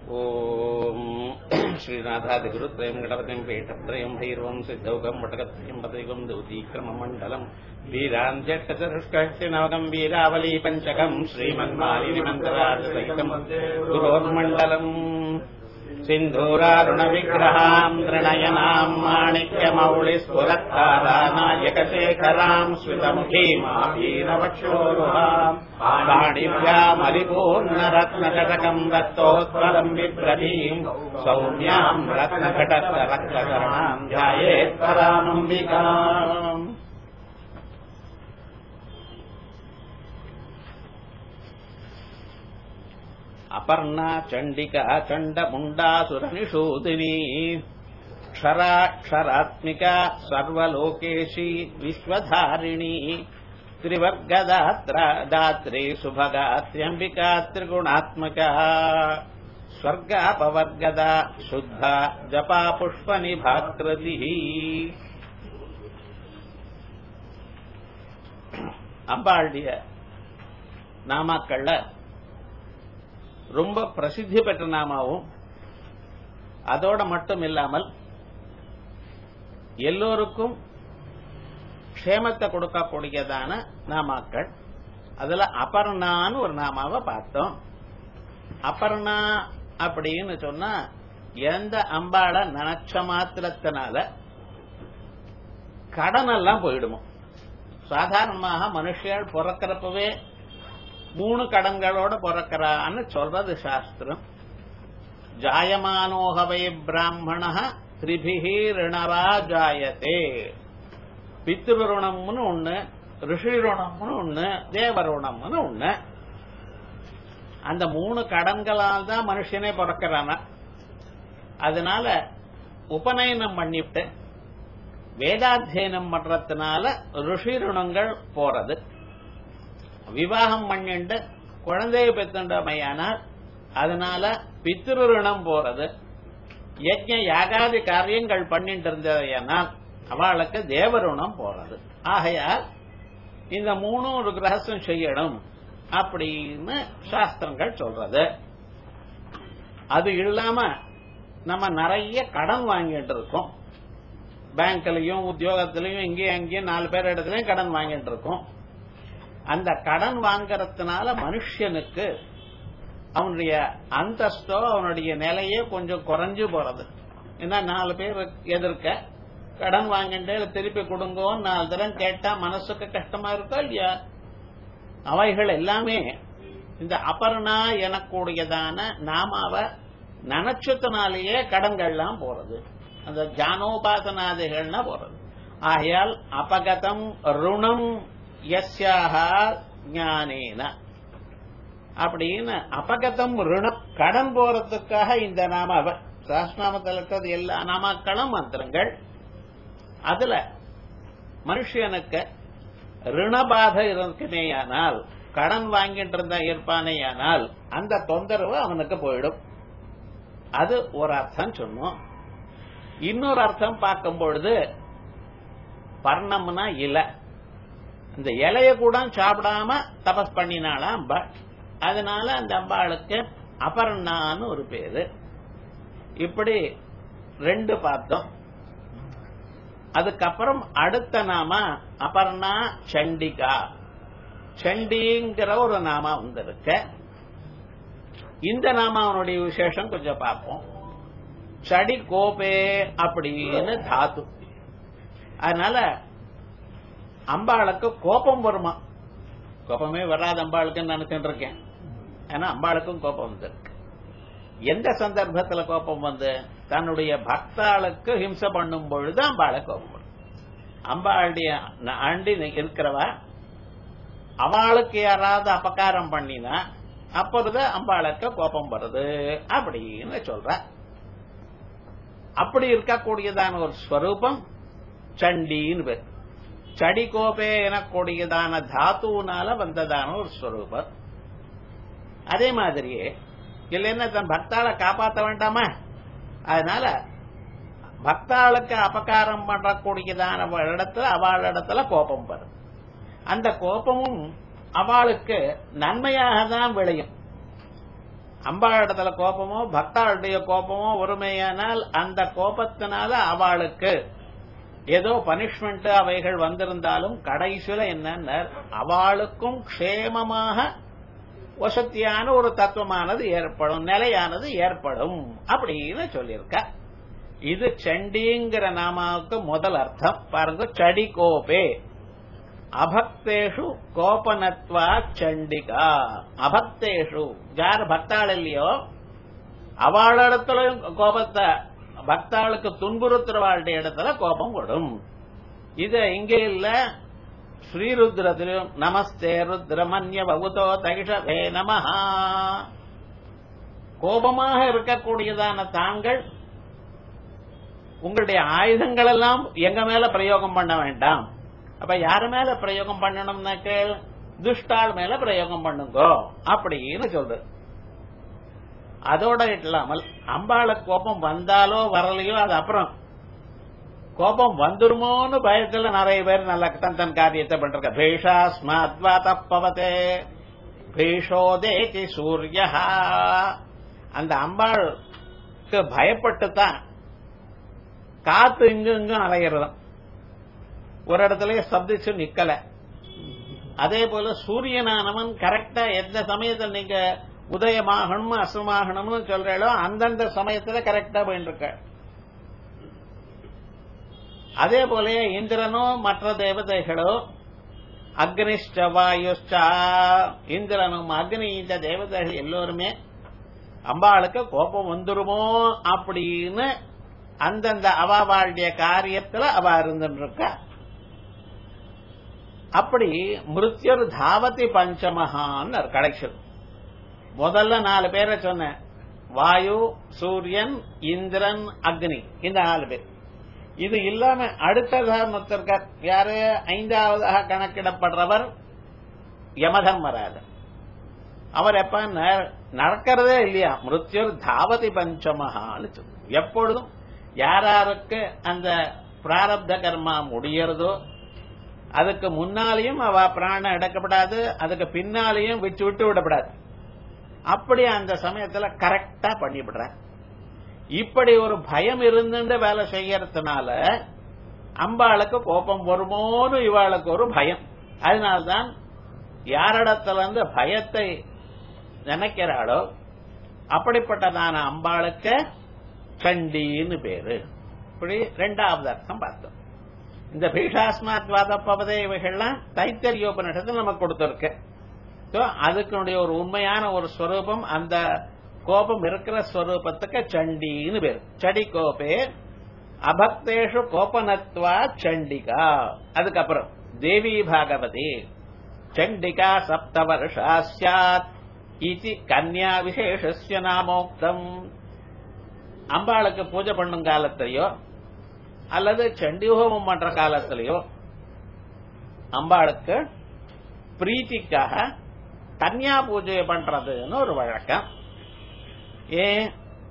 ॐ श्रीनाथादिगुरुत्रयम् गणपतिम् पीठत्रयम् भैरवम् सिद्धौकम् वटकत्रयम् पदैकम् दौतीक्रममण्डलम् वीराञ्जट्टचतुष्कष्टिनवकम् वीरावली पञ्चकम् श्रीमन्मालिनिमन्तराजसहितम् गुरोर्मण्डलम् सिन्धूरारुणविग्रहाम् त्रिणयनाम् माणिक्यमौलिस्फुरत्तारानायकशेखराम् स्मितमुखीमावीरवक्षोरुहाम् पाणिभ्यामलिपूर्णरत्नकटकम् दत्तोत्पलम् बिभ्रतीम् सौम्याम् रत्नघटस्थरक्तकरणाम् ध्यायेत्परामम्बिकाम् अपर्णा चण्डिका चण्डमुण्डासुरनिषूदिनी क्षराक्षरात्मिका सर्वलोकेशी विश्वधारिणी त्रिवर्गदात्रा दात्री सुभगा त्र्यम्बिका त्रिगुणात्मका स्वर्गापवर्गदा शुद्धा जपा पुष्पनिभाकृतिः அம்பாளுடைய நாமாக்கள்ல ரொம்ப பிரசித்தி பெற்ற நாமாவும் அதோட மட்டும் இல்லாமல் எல்லோருக்கும் க்ஷேமத்தை கொடுக்கக்கூடியதான நாமாக்கள் அதுல அபர்ணான்னு ஒரு நாமாவை பார்த்தோம் அபர்ணா அப்படின்னு சொன்னா எந்த அம்பாளை நினைச்ச மாத்திரத்தினால கடன் எல்லாம் போயிடுமோ சாதாரணமாக மனுஷியால் பிறக்கிறப்பவே மூணு கடன்களோட பிறக்கிறான்னு சொல்றது சாஸ்திரம் ஜாயமானோகவை பிராமண திரிபிகி ரிணவா ஜாயத்தே பித்ருணம்னு ஒண்ணு ரிஷி ருணம்னு ஒண்ணு தேவருணம்னு ஒண்ணு அந்த மூணு கடன்களால் தான் மனுஷனே பிறக்கிறானா அதனால உபநயனம் பண்ணிவிட்டு வேதாத்தியனம் பண்றதுனால ருஷி ருணங்கள் போறது விவாகம் பண்ணிண்டு குழந்தைய பெத்துண்டமையானால் அதனால பித்ரு ருணம் போறது யஜ்ய யாகாதி காரியங்கள் பண்ணிட்டு இருந்ததையானால் அவளுக்கு தேவருணம் போறது ஆகையால் இந்த மூணும் ஒரு கிரகசம் செய்யணும் அப்படின்னு சாஸ்திரங்கள் சொல்றது அது இல்லாம நம்ம நிறைய கடன் வாங்கிட்டு இருக்கோம் பேங்க்லயும் உத்தியோகத்திலையும் இங்கேயும் அங்கேயும் நாலு பேர் இடத்துலயும் கடன் வாங்கிட்டு இருக்கோம் அந்த கடன் வாங்கறதுனால மனுஷனுக்கு அவனுடைய அந்தஸ்தோ அவனுடைய நிலையே கொஞ்சம் குறைஞ்சு போறது ஏன்னா நாலு பேர் எதிர்க்க கடன் வாங்கிட்டு திருப்பி கொடுங்கோன்னு நாலு தரம் கேட்டா மனசுக்கு கஷ்டமா இருக்கா இல்லையா அவைகள் எல்லாமே இந்த அபர்ணா எனக்கூடியதான நாமாவ நினைச்சதுனாலேயே கடன்கள்லாம் போறது அந்த ஜானோபாசனாதிகள்னா போறது ஆகையால் அபகதம் ருணம் யஸ்யாக ஞானேன அப்படின்னு அபகதம் ருணம் கடன் போறதுக்காக இந்த நாமாவ சாஸ்நாமத்தில் இருக்கிறது எல்லா நாமாக்களும் மந்திரங்கள் அதுல மனுஷனுக்கு ரிணபாத இருக்குமேயானால் கடன் வாங்கிட்டு இருந்தா இருப்பானேயானால் அந்த தொந்தரவு அவனுக்கு போயிடும் அது ஒரு அர்த்தம் சொன்னோம் இன்னொரு அர்த்தம் பார்க்கும் பொழுது பர்ணம்னா இலை இந்த இலைய கூட சாப்பிடாம தபஸ் பண்ணினாலாம் அம்பா அதனால அந்த அம்பாளுக்கு அபர்ணான்னு ஒரு பேரு இப்படி ரெண்டு பார்த்தோம் அதுக்கப்புறம் அடுத்த நாம அபர்ணா சண்டிகா சண்டிங்கிற ஒரு நாமா வந்திருக்க இந்த நாமாவனுடைய விசேஷம் கொஞ்சம் பார்ப்போம் சடி கோபே அப்படின்னு தாத்து அதனால அம்பாளுக்கு கோபம் வருமா கோபமே வராத அம்பாளுக்குன்னு நினைச்சுட்டு இருக்கேன் ஆனா அம்பாளுக்கும் கோபம் வந்திருக்கு எந்த சந்தர்ப்பத்துல கோபம் வந்து தன்னுடைய பக்தாளுக்கு ஹிம்சை பண்ணும் பொழுது அம்பாளை கோபம் வரும் அம்பாளுடைய ஆண்டி இருக்கிறவா அவளுக்கு யாராவது அபகாரம் பண்ணினா அப்பொழுது அம்பாளுக்கு கோபம் வருது அப்படின்னு சொல்ற அப்படி இருக்கக்கூடியதான ஒரு ஸ்வரூபம் சண்டின்னு பேர் சடி கோபே எனக்கூடியதான தாத்துனால வந்ததான ஒரு ஸ்வரூபம் அதே மாதிரியே இல்லைன்னா தன் பக்தாளை காப்பாற்ற வேண்டாமா அதனால பக்தாளுக்கு அபகாரம் பண்றக்கூடியதான இடத்துல அவள் இடத்துல கோபம் வரும் அந்த கோபமும் அவளுக்கு நன்மையாக தான் விளையும் அம்பாளிடத்துல கோபமோ பக்தாளுடைய கோபமோ ஒருமையானால் அந்த கோபத்தினால அவளுக்கு ஏதோ பனிஷ்மெண்ட் அவைகள் வந்திருந்தாலும் கடைசியில என்னன்னா அவளுக்கும் க்ஷேமமாக வசத்தியான ஒரு தத்துவமானது ஏற்படும் நிலையானது ஏற்படும் அப்படின்னு சொல்லியிருக்க இது சண்டிங்கிற நாமாவுக்கு முதல் அர்த்தம் பாருங்க சடி கோபே அபக்தேஷு கோபனத்வா சண்டிகா அபக்தேஷு யார் பக்தாள் இல்லையோ அவளிடத்துலயும் கோபத்தை பக்தாளுக்கு துன்புறுத்துறவாளுடைய இடத்துல கோபம் கொடும் இது இங்க இல்ல ஸ்ரீருத்ரத்திலும் நமஸ்தே ருத்ரமன்ய பகுதோ தைஷவே நமஹா கோபமாக இருக்கக்கூடியதான தாங்கள் உங்களுடைய ஆயுதங்கள் எல்லாம் எங்க மேல பிரயோகம் பண்ண வேண்டாம் அப்ப யாரு மேல பிரயோகம் பண்ணணும்னாக்க துஷ்டாள் மேல பிரயோகம் பண்ணுங்கோ அப்படின்னு சொல்றது அதோட இல்லாமல் அம்பாள கோபம் வந்தாலோ வரலையோ அது அப்புறம் கோபம் வந்துருமோன்னு பயத்துல நிறைய பேர் நல்ல தன் தன் காரியத்தை பண்றாங்க பேஷா ஸ்மாத்வா தப்பவதே பீஷோதேதி சூரிய அந்த அம்பாளுக்கு பயப்பட்டு தான் காத்து இங்கு இங்கும் அலையிறதும் ஒரு இடத்துல சப்திச்சு நிக்கல அதே போல சூரியனானவன் கரெக்டா எந்த சமயத்தில் நீங்க உதயமாகணும் அசமாகணும்னு சொல்றீங்களோ அந்தந்த சமயத்துல கரெக்டா போயிட்டு அதே போல இந்திரனோ மற்ற தேவதைகளோ அக்னிஷ்ட வாயுஷ்டா இந்திரனும் அக்னி இந்த தேவதைகள் எல்லோருமே அம்பாளுக்கு கோபம் வந்துருமோ அப்படின்னு அந்தந்த அவாவாளுடைய காரியத்துல அவ இருந்துருக்கா அப்படி மிருத்யர் தாவதி பஞ்சமகான்னு கலெக்ஷன் முதல்ல நாலு பேரை சொன்னேன் வாயு சூரியன் இந்திரன் அக்னி இந்த நாலு பேர் இது இல்லாம அடுத்ததாக ஒருத்தர் யாரு ஐந்தாவதாக கணக்கிடப்படுறவர் யமதர்மராஜன் அவர் எப்ப நடக்கிறதே இல்லையா மிருத்யுர் தாவதி பஞ்சமகான்னு சொல்லு எப்பொழுதும் யாராருக்கு அந்த பிராரப்த கர்மா முடியறதோ அதுக்கு முன்னாலேயும் அவ பிராணம் எடுக்கப்படாது அதுக்கு பின்னாலேயும் விட்டு விட்டு விடப்படாது அப்படி அந்த சமயத்துல கரெக்டா பண்ணிவிடுற இப்படி ஒரு பயம் இருந்துட்டு வேலை செய்யறதுனால அம்பாளுக்கு கோபம் வருமோன்னு இவாளுக்கு ஒரு பயம் அதனால்தான் யாரிடத்துல இருந்து பயத்தை நினைக்கிறாளோ அப்படிப்பட்டதான அம்பாளுக்கு சண்டின்னு பேரு இப்படி ரெண்டாவது அர்த்தம் பார்த்தோம் இந்த பீஷாஸ்மாத் வாதப்பவதே இவைகள்லாம் தைத்தரியோபனிஷத்துல நமக்கு கொடுத்திருக்கு அதுக்குடைய ஒரு உண்மையான ஒரு ஸ்வரூபம் அந்த கோபம் இருக்கிற ஸ்வரூபத்துக்கு சண்டின்னு பேரு சடி கோபே அபக்தேஷு கோபனத்வா சண்டிகா அதுக்கப்புறம் தேவி பாகவதி சண்டிகா சப்த வருஷா சாத் இது கன்யா விசேஷஸ்ய நாமோக்தம் அம்பாளுக்கு பூஜை பண்ணும் காலத்திலேயோ அல்லது சண்டி ஹோமம் பண்ற காலத்திலேயோ அம்பாளுக்கு பிரீத்திக்காக கன்யா பூஜை பண்றதுன்னு ஒரு வழக்கம் ஏன்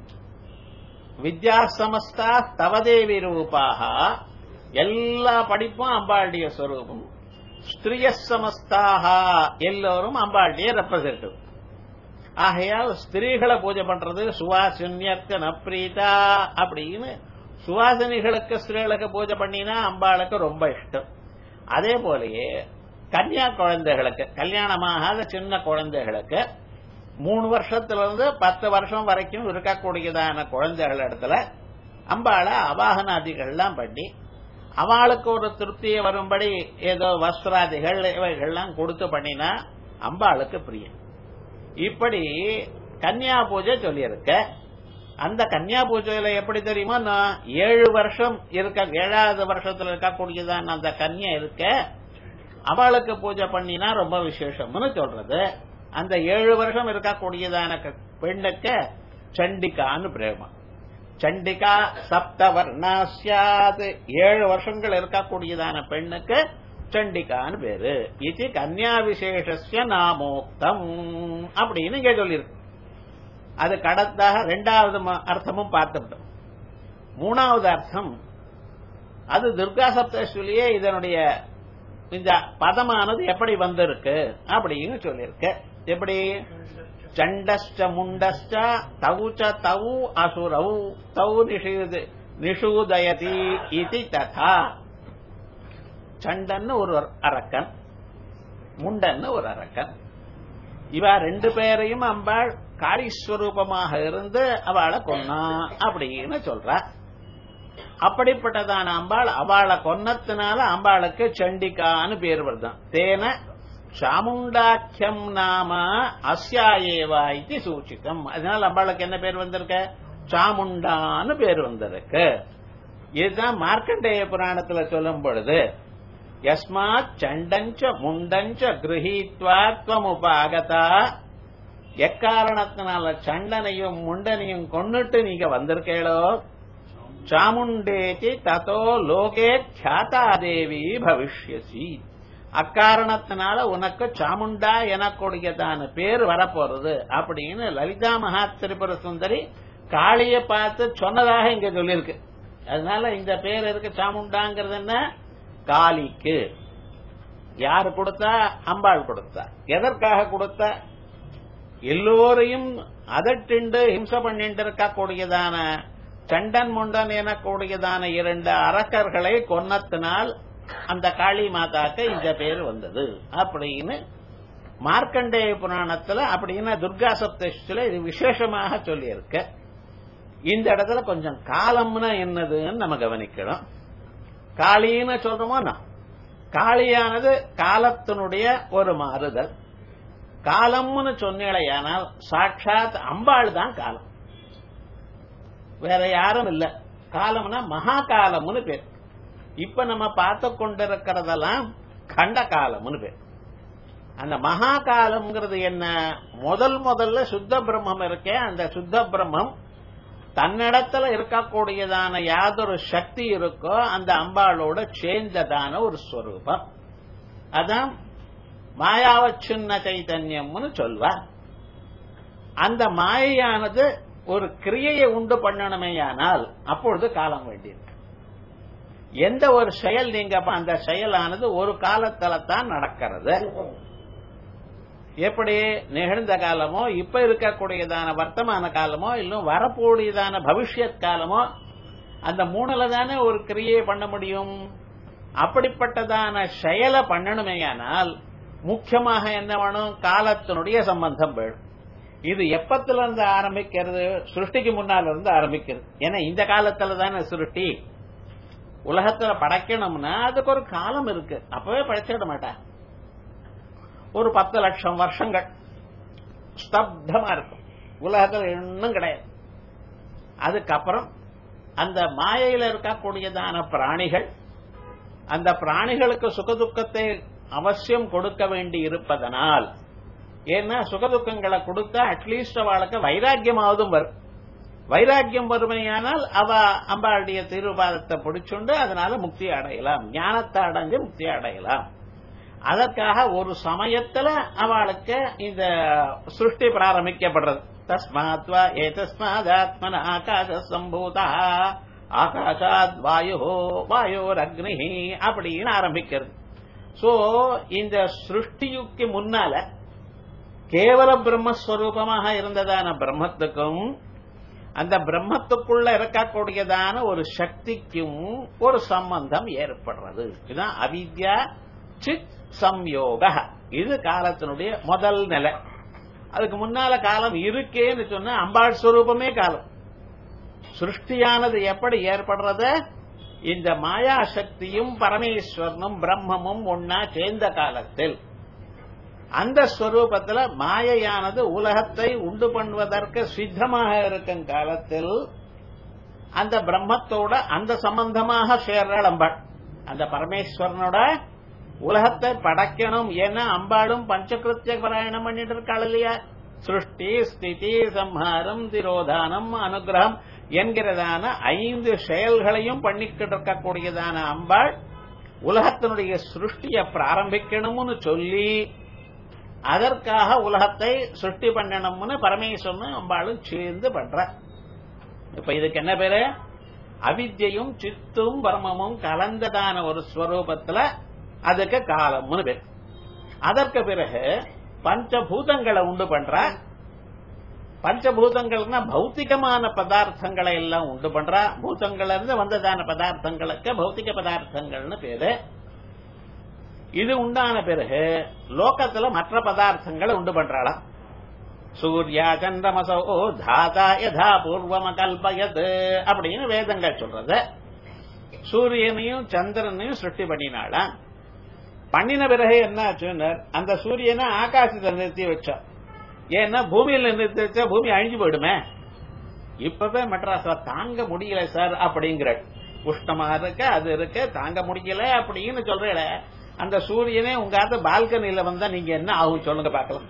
வித்யா சமஸ்தா தவதேவி ரூபாக எல்லா படிப்பும் அம்பாளுடைய ஸ்வரூபம் ஸ்திரிய சமஸ்தாக எல்லோரும் அம்பாளுடைய ரெப்ரசன்டிவ் ஆகையால் ஸ்திரீகளை பூஜை பண்றது சுவாசின்யர்க்க நப்ரீதா அப்படின்னு சுவாசினிகளுக்கு ஸ்திரீகளுக்கு பூஜை பண்ணினா அம்பாளுக்கு ரொம்ப இஷ்டம் அதே போலயே கன்னியா குழந்தைகளுக்கு கல்யாணமாகாத சின்ன குழந்தைகளுக்கு மூணு வருஷத்துல இருந்து பத்து வருஷம் வரைக்கும் இருக்கக்கூடியதான குழந்தைகள் இடத்துல அம்பாளை அவாகனாதிகள்லாம் பண்ணி அவளுக்கு ஒரு திருப்தியை வரும்படி ஏதோ வஸ்திராதிகள் இவைகள்லாம் கொடுத்து பண்ணினா அம்பாளுக்கு பிரியம் இப்படி கன்னியா பூஜை சொல்லியிருக்க அந்த கன்னியா பூஜையில எப்படி தெரியுமா நான் ஏழு வருஷம் இருக்க ஏழாவது வருஷத்துல இருக்கக்கூடியதான் அந்த கன்யா இருக்க அவளுக்கு பூஜை பண்ணினா ரொம்ப விசேஷம்னு சொல்றது அந்த ஏழு வருஷம் இருக்கக்கூடியதான பெண்ணுக்கு சண்டிகான்னு பிரேமம் சண்டிகா சப்தவர்ணாசியாது ஏழு வருஷங்கள் இருக்கக்கூடியதான பெண்ணுக்கு சண்டிகான்னு பேரு இது கன்யா விசேஷஸ்ய நாமோக்தம் அப்படின்னு இங்க சொல்லியிருக்கு அது கடத்தாக ரெண்டாவது அர்த்தமும் பார்த்துட்டோம் மூணாவது அர்த்தம் அது துர்கா சப்தஸ்வலியே இதனுடைய இந்த பதமானது எப்படி வந்திருக்கு அப்படின்னு சொல்லியிருக்கு எப்படி சண்டஸ்ட முண்டஸ்ட தவு ச தவு அசுரவு தவு நிஷூது நிஷூதயதி இது ததா சண்டன்னு ஒரு அரக்கன் முண்டன்னு ஒரு அரக்கன் இவ ரெண்டு பேரையும் அம்பாள் காளீஸ்வரூபமாக இருந்து அவளை கொன்னா அப்படின்னு சொல்றா அப்படிப்பட்டதான அம்பாள் அவளை கொன்னத்தினால அம்பாளுக்கு சண்டிகான்னு பேர் வருதான் தேன சாமுண்டாக்கியம் நாம அஸ்யாயேவா இது சூச்சிதம் அதனால அம்பாளுக்கு என்ன பேர் வந்திருக்க சாமுண்டான்னு பேர் வந்திருக்கு இதுதான் மார்க்கண்டேய புராணத்துல சொல்லும் பொழுது யஸ்மாத் சண்டஞ்ச முண்டஞ்ச கிரகித்வாத்வமுபாகதா எக்காரணத்தினால சண்டனையும் முண்டனையும் கொன்னுட்டு நீங்க வந்திருக்கேளோ சாமுண்டேதி ததோ லோகே கியாதா தேவி பவிஷ்யசி அக்காரணத்தினால உனக்கு சாமுண்டா எனக்கூடியதான பேர் வரப்போறது அப்படின்னு லலிதா மகா திரிபுர சுந்தரி காளிய பார்த்து சொன்னதாக இங்க சொல்லியிருக்கு அதனால இந்த பேர் இருக்கு சாமுண்டாங்கிறது என்ன காளிக்கு யாரு கொடுத்தா அம்பாள் கொடுத்தா எதற்காக கொடுத்தா எல்லோரையும் அதட்டிண்டு ஹிம்ச பண்ணிட்டு இருக்கக்கூடியதான சண்டன் முண்டன் எனக்கூடியதான இரண்டு அரக்கர்களை கொன்னத்தினால் அந்த காளி மாதாக்கு இந்த பேர் வந்தது அப்படின்னு மார்க்கண்டேய புராணத்துல அப்படின்னா துர்கா சப்தத்துல இது விசேஷமாக சொல்லியிருக்க இந்த இடத்துல கொஞ்சம் காலம்னா என்னதுன்னு நம்ம கவனிக்கணும் காளின்னு சொல்றோமோ காளியானது காலத்தினுடைய ஒரு மாறுதல் காலம்னு சொன்னேடையானால் சாட்சாத் அம்பாள் தான் காலம் வேற யாரும் இல்ல காலம்னா மகா காலம்னு பேர் இப்ப நம்ம பார்த்து கொண்டிருக்கிறதெல்லாம் கண்ட காலம்னு பேர் அந்த மகா காலம்ங்கிறது என்ன முதல் முதல்ல சுத்த பிரம்மம் இருக்கே அந்த சுத்த பிரம்மம் தன்னிடத்துல இருக்கக்கூடியதான யாதொரு சக்தி இருக்கோ அந்த அம்பாளோட சேர்ந்ததான ஒரு ஸ்வரூபம் அதான் மாயாவச்சுன்ன சைத்தன்யம்னு சொல்வார் அந்த மாயையானது ஒரு கிரியையை உண்டு பண்ணணுமேயானால் அப்பொழுது காலம் வேண்டியது எந்த ஒரு செயல் நீங்க அந்த செயலானது ஒரு காலத்துல தான் நடக்கிறது எப்படி நிகழ்ந்த காலமோ இப்ப இருக்கக்கூடியதான வர்த்தமான காலமோ இல்ல வரக்கூடியதான பவிஷ்யத் காலமோ அந்த மூணுல தானே ஒரு கிரியை பண்ண முடியும் அப்படிப்பட்டதான செயலை பண்ணணுமேயானால் முக்கியமாக என்ன வேணும் காலத்தினுடைய சம்பந்தம் வேணும் இது எப்பத்துல இருந்து ஆரம்பிக்கிறது சிருஷ்டிக்கு முன்னால இருந்து ஆரம்பிக்கிறது ஏன்னா இந்த காலத்துல தானே சிருஷ்டி உலகத்துல படைக்கணும்னா அதுக்கு ஒரு காலம் இருக்கு அப்பவே படைச்சிட மாட்டா ஒரு பத்து லட்சம் வருஷங்கள் ஸ்தப்தமா இருக்கும் உலகத்துல இன்னும் கிடையாது அதுக்கப்புறம் அந்த மாயையில இருக்கக்கூடியதான பிராணிகள் அந்த பிராணிகளுக்கு சுகதுக்கத்தை அவசியம் கொடுக்க வேண்டி இருப்பதனால் ஏன்னா சுகதுக்கங்களை கொடுத்தா அட்லீஸ்ட் அவளுக்கு வைராக்கியமாவதும் வரும் வைராக்கியம் வறுமையானால் அவ அம்பாளுடைய திருபாதத்தை பிடிச்சுண்டு அதனால முக்தி அடையலாம் ஞானத்தை அடைஞ்சு முக்தி அடையலாம் அதற்காக ஒரு சமயத்துல அவளுக்கு இந்த சிருஷ்டி பிராரம்பிக்கப்படுறது தஸ்மாத்வா ஏ தஸ்மாத் ஆத்மன ஆகாச சம்பூதா ஆகாஷாத் வாயோ வாயோர் அக்னி அப்படின்னு ஆரம்பிக்கிறது சோ இந்த சிருஷ்டியுக்கு முன்னால கேவல பிரம்மஸ்வரூபமாக இருந்ததான பிரம்மத்துக்கும் அந்த பிரம்மத்துக்குள்ள இருக்கக்கூடியதான ஒரு சக்திக்கும் ஒரு சம்பந்தம் ஏற்படுறது இதுதான் அவித்யா சித் சம்யோக இது காலத்தினுடைய முதல் நிலை அதுக்கு முன்னால காலம் இருக்கேன்னு சொன்னா அம்பாள் ஸ்வரூபமே காலம் சிருஷ்டியானது எப்படி ஏற்படுறது இந்த மாயா சக்தியும் பரமேஸ்வரனும் பிரம்மமும் ஒன்னா சேர்ந்த காலத்தில் அந்த ஸ்வரூபத்துல மாயையானது உலகத்தை உண்டு பண்ணுவதற்கு சித்தமாக இருக்கும் காலத்தில் அந்த பிரம்மத்தோட அந்த சம்பந்தமாக சேர்றாள் அம்பாள் அந்த பரமேஸ்வரனோட உலகத்தை படைக்கணும் ஏன்னா அம்பாளும் பஞ்சகிருத்திய பாராயணம் பண்ணிட்டு இருக்காள் இல்லையா சிருஷ்டி ஸ்திதி சம்ஹாரம் திரோதானம் அனுகிரகம் என்கிறதான ஐந்து செயல்களையும் பண்ணிக்கிட்டு இருக்கக்கூடியதான அம்பாள் உலகத்தினுடைய சிருஷ்டியை பிராரம்பிக்கணும்னு சொல்லி அதற்காக உலகத்தை சிருஷ்டி பண்ணணும்னு பரமேஸ்வரன் அம்பாளும் சேர்ந்து பண்ற இப்ப இதுக்கு என்ன பேரு அவித்யையும் சித்தும் பரமமும் கலந்ததான ஒரு ஸ்வரூபத்துல அதுக்கு காலம்னு பேர் அதற்கு பிறகு பஞ்சபூதங்களை உண்டு பண்ற பஞ்சபூதங்கள்னா பௌத்திகமான பதார்த்தங்களை எல்லாம் உண்டு பண்றா பூதங்கள்ல இருந்து வந்ததான பதார்த்தங்களுக்கு பௌத்திக பதார்த்தங்கள்னு பேரு இது உண்டான பிறகு லோகத்துல மற்ற பதார்த்தங்களை உண்டு பண்றாளாம் சூர்யா சந்திரமசோ தாதா யதா பூர்வம கல்பயத் அப்படின்னு வேதங்கள் சொல்றது சூரியனையும் சந்திரனையும் சிருஷ்டி பண்ணினாளா பண்ணின பிறகு என்ன ஆச்சுன்னு அந்த சூரியனை ஆகாசத்தை நிறுத்தி வச்சா ஏன்னா பூமியில நிறுத்தி வச்சா பூமி அழிஞ்சு போயிடுமே இப்பவே மெட்ராஸ்ல தாங்க முடியல சார் அப்படிங்கிற உஷ்ணமா இருக்கு அது இருக்கு தாங்க முடியல அப்படின்னு சொல்றேன் அந்த சூரியனே உங்க பால்கனில வந்தா நீங்க என்ன ஆகும் சொல்லுங்க பார்க்கலாம்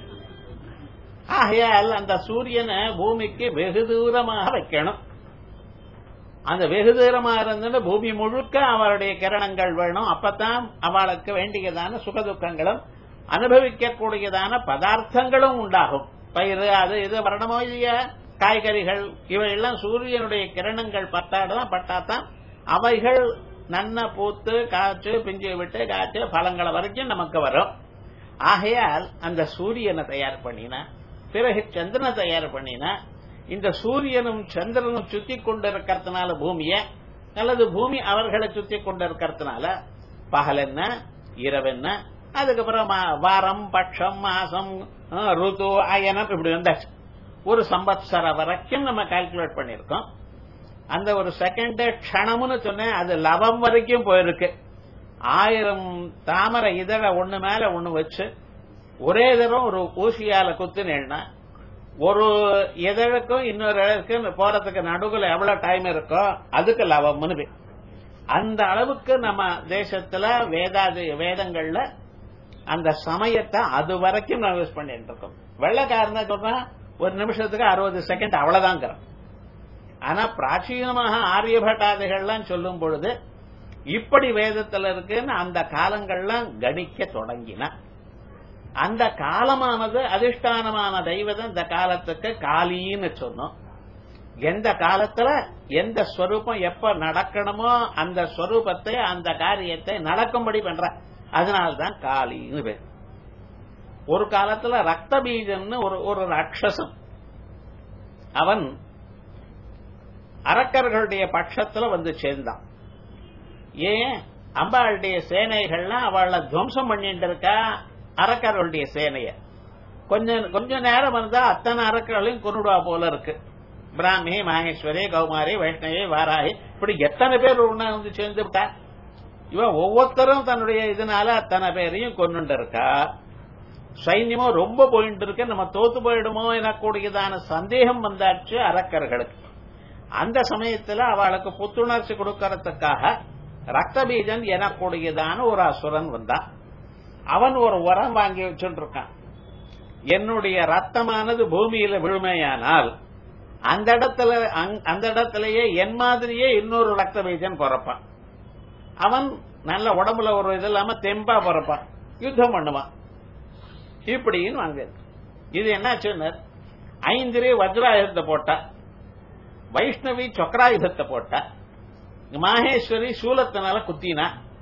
ஆகையால் அந்த சூரியனை பூமிக்கு வெகு தூரமாக வைக்கணும் அந்த வெகு தூரமா இருந்துட்டு பூமி முழுக்க அவருடைய கிரணங்கள் வேணும் அப்பதான் அவளுக்கு வேண்டியதான சுகதுக்கங்களும் அனுபவிக்கக்கூடியதான பதார்த்தங்களும் உண்டாகும் பயிர் அது இது வரணுமோ இல்லையா காய்கறிகள் இவையெல்லாம் சூரியனுடைய கிரணங்கள் பட்டாதான் பட்டாதான் அவைகள் நன்ன பூத்து காய்ச்சு பிஞ்சு விட்டு காய்ச்சு பழங்களை வரைக்கும் நமக்கு வரும் ஆகையால் அந்த சூரியனை தயார் பண்ணினா பிறகு சந்திரனை தயார் பண்ணினா இந்த சூரியனும் சந்திரனும் சுத்தி கொண்டிருக்கிறதுனால பூமிய அல்லது பூமி அவர்களை சுத்தி கொண்டிருக்கிறதுனால பகல் என்ன இரவு என்ன அதுக்கப்புறம் வாரம் பட்சம் மாசம் ருது அயனம் இப்படி வந்தாச்சு ஒரு சம்பத்சர வரைக்கும் நம்ம கால்குலேட் பண்ணிருக்கோம் அந்த ஒரு செகண்ட் க்ஷணம்னு சொன்னேன் அது லவம் வரைக்கும் போயிருக்கு ஆயிரம் தாமரை இதழ ஒண்ணு மேல ஒண்ணு வச்சு ஒரே தரம் ஒரு ஊசியால குத்துனேன்னா ஒரு இதழுக்கும் இன்னொரு இதழுக்கும் போறதுக்கு நடுவில் எவ்வளவு டைம் இருக்கோ அதுக்கு லவம்னு பேர் அந்த அளவுக்கு நம்ம தேசத்துல வேதாதி வேதங்கள்ல அந்த சமயத்தை அது வரைக்கும் நம்ம யூஸ் பண்ணிட்டு இருக்கோம் வெள்ளக்காரன சொன்னா ஒரு நிமிஷத்துக்கு அறுபது செகண்ட் அவ்வளவுதாங்கிறோம் ஆனா பிராச்சீனமாக ஆரியபட்டாதிகள்லாம் சொல்லும் பொழுது இப்படி வேதத்துல இருக்குன்னு அந்த காலங்கள்லாம் கணிக்க தொடங்கின அந்த காலமானது அதிஷ்டானமான தெய்வம் இந்த காலத்துக்கு காலின்னு சொன்னோம் எந்த காலத்துல எந்த ஸ்வரூபம் எப்ப நடக்கணுமோ அந்த ஸ்வரூபத்தை அந்த காரியத்தை நடக்கும்படி பண்ற அதனால்தான் காளின்னு பேர் ஒரு காலத்துல ரத்த பீஜம்னு ஒரு ஒரு ராட்சசம் அவன் அரக்கர்களுடைய பட்சத்துல வந்து சேர்ந்தான் ஏன் அம்பாளுடைய சேனைகள்லாம் அவளை துவம்சம் பண்ணிட்டு இருக்கா அரக்கர்களுடைய சேனைய கொஞ்ச கொஞ்ச நேரம் வந்தா அத்தனை அரக்கர்களையும் கொண்டுடுவா போல இருக்கு பிராமி மகேஸ்வரி கௌமாரி வைஷ்ணவி வாராகி இப்படி எத்தனை பேர் ஒண்ணா வந்து சேர்ந்து விட்டா இவன் ஒவ்வொருத்தரும் தன்னுடைய இதனால அத்தனை பேரையும் கொண்டு இருக்கா சைன்யமும் ரொம்ப போயிட்டு இருக்கு நம்ம தோத்து போயிடுமோ எனக்கூடியதான சந்தேகம் வந்தாச்சு அரக்கர்களுக்கு அந்த சமயத்துல அவளுக்கு புத்துணர்ச்சி கொடுக்கறதுக்காக ரத்தபீஜன் எனக்கூடியதான ஒரு அசுரன் வந்தான் அவன் ஒரு உரம் வாங்கி வச்சுட்டு இருக்கான் என்னுடைய ரத்தமானது பூமியில விழுமையானால் அந்த இடத்துல அந்த இடத்திலேயே என் மாதிரியே இன்னொரு ரத்த பீஜன் பிறப்பான் அவன் நல்ல உடம்புல ஒரு இது இல்லாம தெம்பா பிறப்பான் யுத்தம் பண்ணுவான் இப்படின்னு வாங்க இது என்ன ஐந்திரே வஜ்ராயுதத்தை போட்டா வைஷ்ணவி சொக்கராயுதத்தை போட்டா மாகேஸ்வரி சூலத்தினால குத்தினா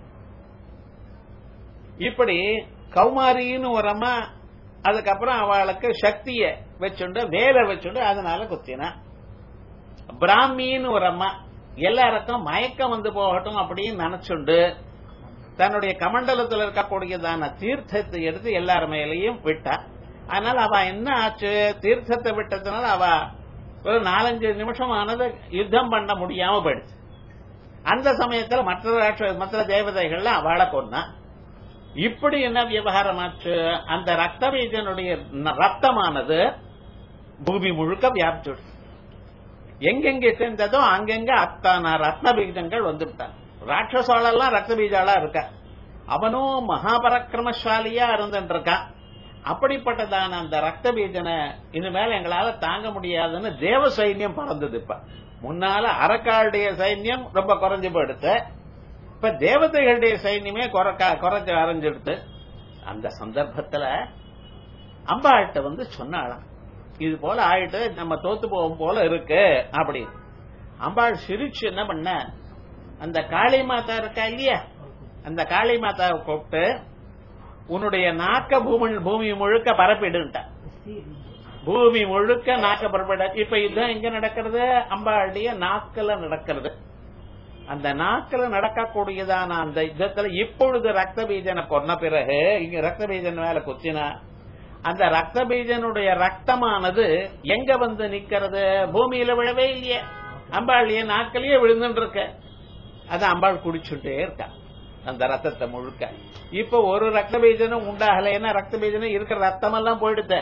இப்படி கௌமாரின்னு ஒரு அம்மா அதுக்கப்புறம் அவளுக்கு சக்திய வச்சுண்டு வேலை வச்சுண்டு அதனால குத்தினா பிராமின்னு ஒரு அம்மா எல்லாருக்கும் மயக்கம் வந்து போகட்டும் அப்படின்னு நினைச்சுண்டு தன்னுடைய கமண்டலத்தில் இருக்கக்கூடியதான தீர்த்தத்தை எடுத்து எல்லார் மேலையும் விட்டா அதனால அவ என்ன ஆச்சு தீர்த்தத்தை விட்டதுனால அவ ஒரு நாலஞ்சு நிமிஷம் ஆனது யுத்தம் பண்ண முடியாம போயிடுச்சு அந்த சமயத்துல மற்ற மற்ற தேவதைகள்ல அவளை கொன்னா இப்படி என்ன விவகாரம் ஆச்சு அந்த ரத்த பீஜனுடைய ரத்தமானது பூமி முழுக்க வியாபிச்சுடுச்சு எங்கெங்க சேர்ந்ததோ அங்கெங்க அத்தான ரத்ன பீஜங்கள் வந்துவிட்டான் ராட்சசாலெல்லாம் ரத்த பீஜாலா இருக்க அவனும் மகாபரக்கிரமசாலியா இருந்துட்டு இருக்கான் அப்படிப்பட்டதான அந்த ரத்த பீஜனை இனிமேல் எங்களால தாங்க முடியாதுன்னு தேவ சைன்யம் பறந்தது இப்ப முன்னால அரக்காளுடைய சைன்யம் ரொம்ப குறைஞ்சு போயிடுத்து இப்ப தேவதைகளுடைய சைன்யமே குறைஞ்சு அரைஞ்சிடுத்து அந்த சந்தர்ப்பத்துல அம்பாள்கிட்ட வந்து சொன்னாலாம் இது போல ஆயிட்டு நம்ம தோத்து போகும் போல இருக்கு அப்படி அம்பாள் சிரிச்சு என்ன பண்ண அந்த காளி மாதா இருக்கா இல்லையா அந்த காளி மாதாவை கூப்பிட்டு உன்னுடைய நாக்க பூமி பூமி முழுக்க பரப்பிடுன்ட்ட பூமி முழுக்க நாக்க புறப்பட இப்ப யுத்தம் எங்க நடக்கிறது அம்பாளுடைய நாக்கல நடக்கிறது அந்த நாக்கில் நடக்கக்கூடியதான அந்த யுத்தத்துல இப்பொழுது ரத்த பீஜனை கொன்ன பிறகு இங்க ரத்த பீஜன் மேல குத்தினா அந்த ரத்த பீஜனுடைய ரத்தமானது எங்க வந்து நிக்கிறது பூமியில விழவே இல்லையே அம்பாளிய நாக்கிலேயே விழுந்துட்டு இருக்க அது அம்பாள் குடிச்சுட்டே இருக்கா அந்த ரத்தத்தை முழுக்க இப்ப ஒரு ரத்த பீஜனும் உண்டாகல ஏன்னா ரத்த பீஜனும் இருக்கிற ரத்தம் எல்லாம் போயிடுத்த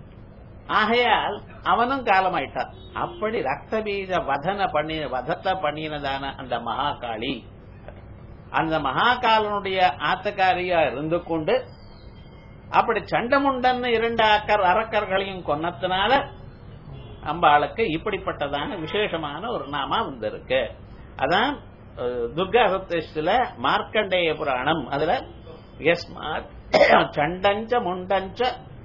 ஆகையால் அவனும் காலமாயிட்டான் அப்படி ரத்த பீஜ வதன பண்ணி வதத்தை பண்ணினதான அந்த மகாகாளி அந்த மகாகாலனுடைய ஆத்தக்காரியா இருந்து கொண்டு அப்படி சண்டமுண்டன் இரண்டு அக்கர் அரக்கர்களையும் கொன்னத்தினால அம்பாளுக்கு இப்படிப்பட்டதான விசேஷமான ஒரு நாமா வந்திருக்கு அதான் அஹ், துர்கா சப்தேஷத்துல மார்க்கண்டேய புராணம் அதுல யஸ்மாத் சண்டஞ்ச முண்டஞ்ச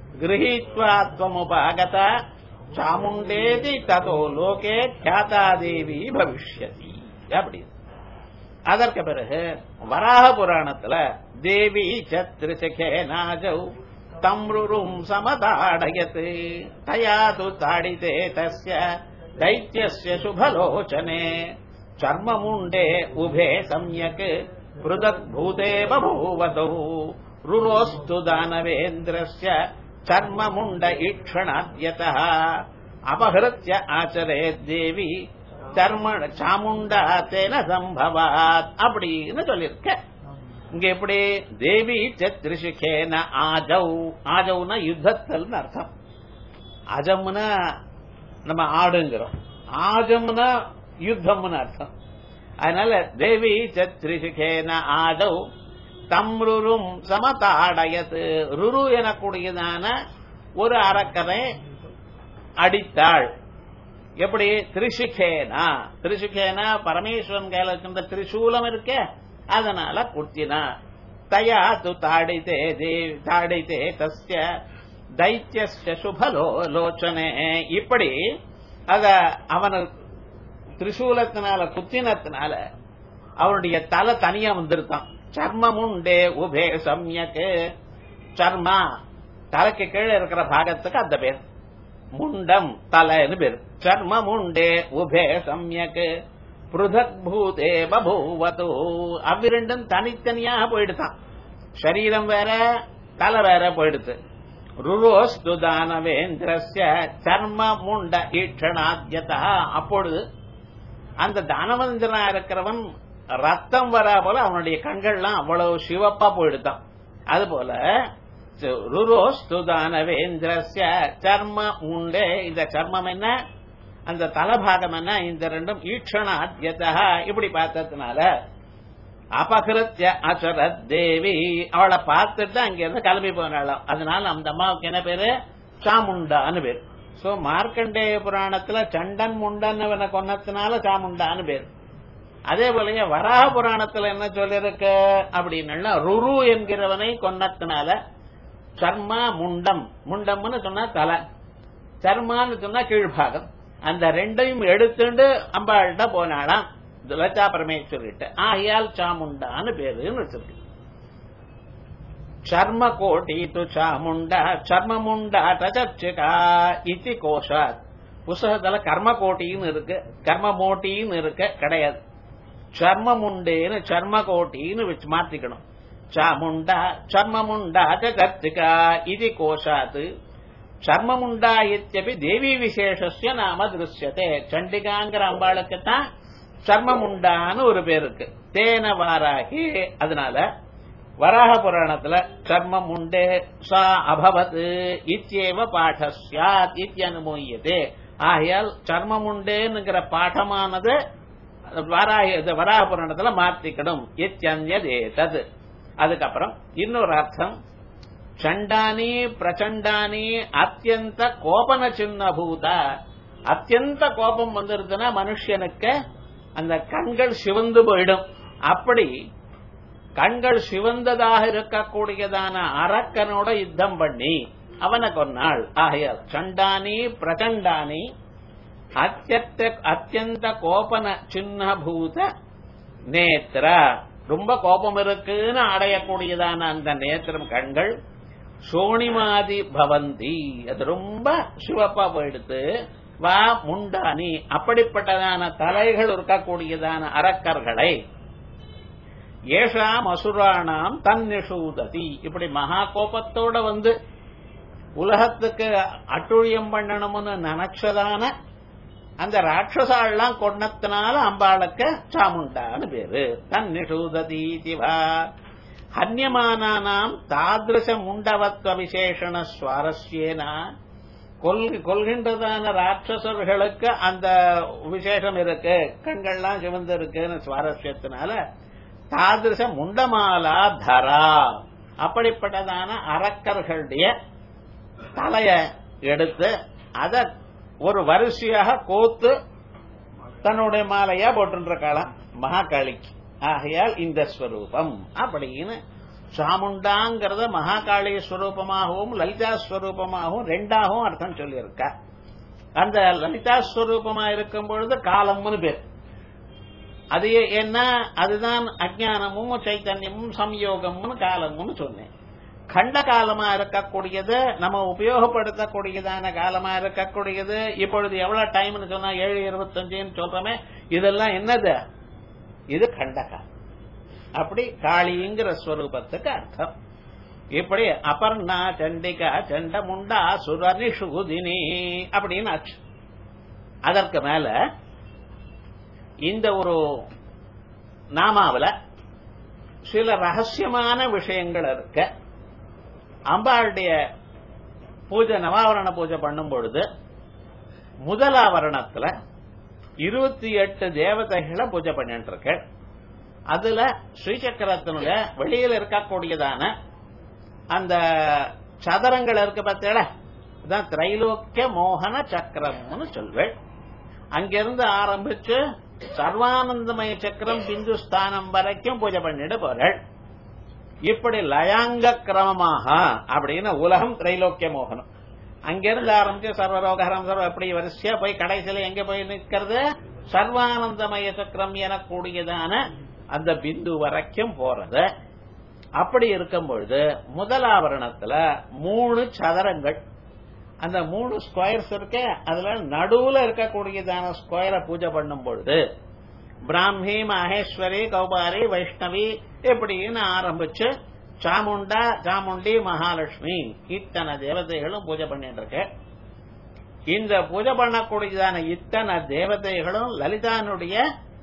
கிரகீத்வாத்வமுபாகத சாமுண்டேதி ததோ லோகே கியாதாதேவி பவிஷ்யதி அப்படி அதற்கு பிறகு வராக புராணத்துல தேவி சத்ருசகே நாஜௌ தம்ருரும் சமதாடயத் தயா து தாடிதே தஸ்ய दैत्यस्य शुभलोचने चर्ममुण्डे उभे सम्यक् पृथग्भूते बभूवतौ रुरोस्तु दानवेन्द्रस्य चर्ममुण्ड ईक्षणाद्यतः अपहृत्य आचरेद्देवी சர்ம சாமுண்டா தேன சம்பவாத் அப்படின்னு சொல்லியிருக்க இங்க எப்படி தேவி சத்ரிஷிகேன ஆஜவ் ஆஜவ்னா யுத்தத்தல்னு அர்த்தம் அஜம்னா நம்ம ஆடுங்கிறோம் ஆஜம்னா யுத்தம்னு அர்த்தம் அதனால தேவி சத்ரிஷிகேன ஆடவ் தம்ருரும் சமதாடயத்து ருரு எனக்கூடியதான ஒரு அரக்கரை அடித்தாள் எப்படி திரிசுகேனா திரிசுகேனா பரமேஸ்வரன் கையில இருக்கின்ற திரிசூலம் இருக்கே அதனால குத்தினா தயா து தாடித்தே தேவி தாடித்தே தஸ்ய தைத்தியஸ்ய சுபலோ லோச்சனே இப்படி அத அவன திரிசூலத்தினால குத்தினத்தினால அவனுடைய தலை தனியா வந்திருக்கான் சர்மமுண்டே உபே சம்யக்கு சர்மா தலைக்கு கீழே இருக்கிற பாகத்துக்கு அந்த பேர் முண்டம் தலைன்னு பேர் சர்ம முண்டே உபே சம்யக் புருதக் பூதே பபூவது அவ்விரண்டும் தனித்தனியாக போயிடுதான் சரீரம் வேற தலை வேற போயிடுது ருரோஸ்து தானவேந்திரஸ்ய சர்ம முண்ட ஈட்சணாத்யதா அப்பொழுது அந்த தானவேந்திரனா இருக்கிறவன் ரத்தம் வரா போல அவனுடைய கண்கள்லாம் அவ்வளவு சிவப்பா போயிடுதான் அதுபோல ருரோஸ்து தானவேந்திரஸ்ய சர்ம உண்டே இந்த சர்மம் என்ன அந்த தலபாகம் என்ன இந்த ரெண்டும் ஈக்ஷணாத்யதா இப்படி பார்த்ததுனால அபகிருத்திய அச்சரத் தேவி அவளை பார்த்துட்டு அங்க இருந்து கிளம்பி போனாலும் அதனால அந்த அம்மாவுக்கு என்ன பேரு சாமுண்டான்னு பேரு சோ மார்க்கண்டேய புராணத்துல சண்டன் முண்டன் கொன்னதுனால சாமுண்டான்னு பேரு அதே போலயே வராக புராணத்துல என்ன சொல்லிருக்கு அப்படின்னா ருரு என்கிறவனை கொன்னதுனால சர்மா முண்டம் முண்டம்னு சொன்னா தலை சர்மான்னு சொன்னா கீழ்பாகம் அந்த ரெண்டையும் எடுத்துட்டு அம்பாள்கிட்ட போனாளாம் லலிதா பரமேஸ்வரிட்ட ஆகையால் சாமுண்டான்னு பேருன்னு வச்சிருக்கு சர்ம கோட்டி து சாமுண்டா சர்ம முண்டா தச்சர்ச்சிகா இத்தி கோஷாத் புஸ்தகத்துல கர்ம கோட்டின்னு இருக்கு கர்ம மோட்டின்னு இருக்கு கிடையாது சர்ம முண்டேன்னு சர்ம கோட்டின்னு வச்சு மாத்திக்கணும் சாமுண்டா சர்மமுண்டா சர்ச்சிகா இது கோஷாத் சர்மமுண்டா இத்தியபி தேவி விசேஷஸ்ய நாம திருஷ்யத்தே சண்டிகாங்கிற அம்பாளுக்கு தான் சர்மமுண்டான்னு ஒரு பேர் இருக்கு தேன வாராகி அதனால வராக புராணத்துல சர்மம் உண்டே சா அபவத் இத்தியேவ பாட சாத் இத்தியனுமோயதே ஆகையால் சர்மம் உண்டேங்கிற பாடமானது வராக வராக புராணத்துல மாத்திக்கணும் இத்தியன்யதே தது அதுக்கப்புறம் இன்னொரு அர்த்தம் சண்டானி பிரச்சண்டானி அத்தியந்த கோபன சின்ன பூத அத்தியந்த கோபம் வந்துருதுன்னா மனுஷனுக்கு அந்த கண்கள் சிவந்து போயிடும் அப்படி கண்கள் சிவந்ததாக இருக்கக்கூடியதான அரக்கனோட யுத்தம் பண்ணி அவனை கொன்னாள் ஆகையால் சண்டானி பிரச்சண்டானி அத்தியத்த அத்தியந்த கோபன சின்ன பூத நேத்திர ரொம்ப கோபம் இருக்குன்னு அடையக்கூடியதான அந்த நேத்திரம் கண்கள் சோனிமாதி பவந்தி அது ரொம்ப சிவப்பா போயிடுத்து வா முண்டானி அப்படிப்பட்டதான தலைகள் இருக்கக்கூடியதான அரக்கர்களை ஏஷாம் அசுராணாம் தன்னிஷூததி இப்படி மகா கோபத்தோட வந்து உலகத்துக்கு அட்டுழியம் பண்ணணும்னு நினைச்சதான அந்த ராட்சசாலாம் கொண்டத்தினால அம்பாளுக்கு சாமுண்டான்னு பேரு தன்னிஷூததி திவா ஹன்யமானானாம் தாதிருஷ முண்டவத்வ விசேஷண சுவாரஸ்யேனா கொல் கொள்கின்றதான ராட்சசர்களுக்கு அந்த விசேஷம் இருக்கு கண்கள்லாம் சிவந்து இருக்குன்னு சுவாரஸ்யத்தினால தாதிருஷ முண்டமாலா தரா அப்படிப்பட்டதான அரக்கர்களுடைய தலைய எடுத்து அத ஒரு வரிசையாக கோத்து தன்னுடைய மாலையா போட்டுருக்காளாம் மகாகாளிக்கு ஆகையால் இந்த ஸ்வரூபம் அப்படின்னு சாமுண்டாங்கிறத மகாகாளி ஸ்வரூபமாகவும் லலிதா ஸ்வரூபமாகவும் ரெண்டாகவும் அர்த்தம் சொல்லியிருக்க அந்த லலிதா ஸ்வரூபமா இருக்கும் பொழுது காலம்னு பேர் அது என்ன அதுதான் அஜானமும் சைத்தன்யமும் சம்யோகமும் காலம்னு சொன்னேன் கண்ட காலமா இருக்கக்கூடியது நம்ம உபயோகப்படுத்தக்கூடியதான காலமா இருக்கக்கூடியது இப்பொழுது எவ்வளவு டைம்னு சொன்னா ஏழு இருபத்தஞ்சுன்னு சொல்றோமே இதெல்லாம் என்னது இது கண்ட காலம் அப்படி காளிங்கிற ஸ்வரூபத்துக்கு அர்த்தம் இப்படி அபர்ணா சண்டிகா சண்டமுண்டா சுரனிஷுதினி அப்படின்னு ஆச்சு அதற்கு மேல இந்த ஒரு நாமாவில சில ரகசியமான விஷயங்கள் இருக்க அம்பாளுடைய பூஜை நவாவரண பூஜை பண்ணும் பொழுது முதலாவரணத்துல இருபத்தி எட்டு தேவதைகளை பூஜை பண்ணிட்டு இருக்க அதுல ஸ்ரீசக்கரத்தினுடைய வெளியில இருக்கக்கூடியதான அந்த சதுரங்கள் இருக்கு பார்த்தீங்களா அதான் திரைலோக்கிய மோகன சக்கரம்னு சொல்வேன் அங்கிருந்து ஆரம்பிச்சு சர்வானந்தமய சக்கரம் பிந்துஸ்தானம் வரைக்கும் பூஜை பண்ணிட்டு போறாள் இப்படி லயாங்க கிரமமாக அப்படின்னு உலகம் திரைலோக்கிய மோகனம் அங்கிருந்து ஆரம்பிச்சு சர்வரோகரம் சர்வ அப்படி வரிசையா போய் கடைசியில எங்க போய் நிற்கிறது சர்வானந்தமய சக்கரம் எனக்கூடியதான அந்த பிந்து வரைக்கும் போறது அப்படி இருக்கும் பொழுது முதலாவரணத்துல மூணு சதுரங்கள் அந்த மூணு ஸ்கொயர்ஸ் இருக்க அதுல நடுவுல இருக்கக்கூடியதான ஸ்கொயரை பூஜை பண்ணும் பொழுது பிராமி மகேஸ்வரி கௌபாரி வைஷ்ணவி இப்படின்னு ஆரம்பிச்சு சாமுண்டா சாமுண்டி மகாலட்சுமி இத்தனை தேவதைகளும் பூஜை பண்ணிட்டு இருக்க இந்த பூஜை பண்ணக்கூடியதான இத்தனை தேவதைகளும் லலிதானுடைய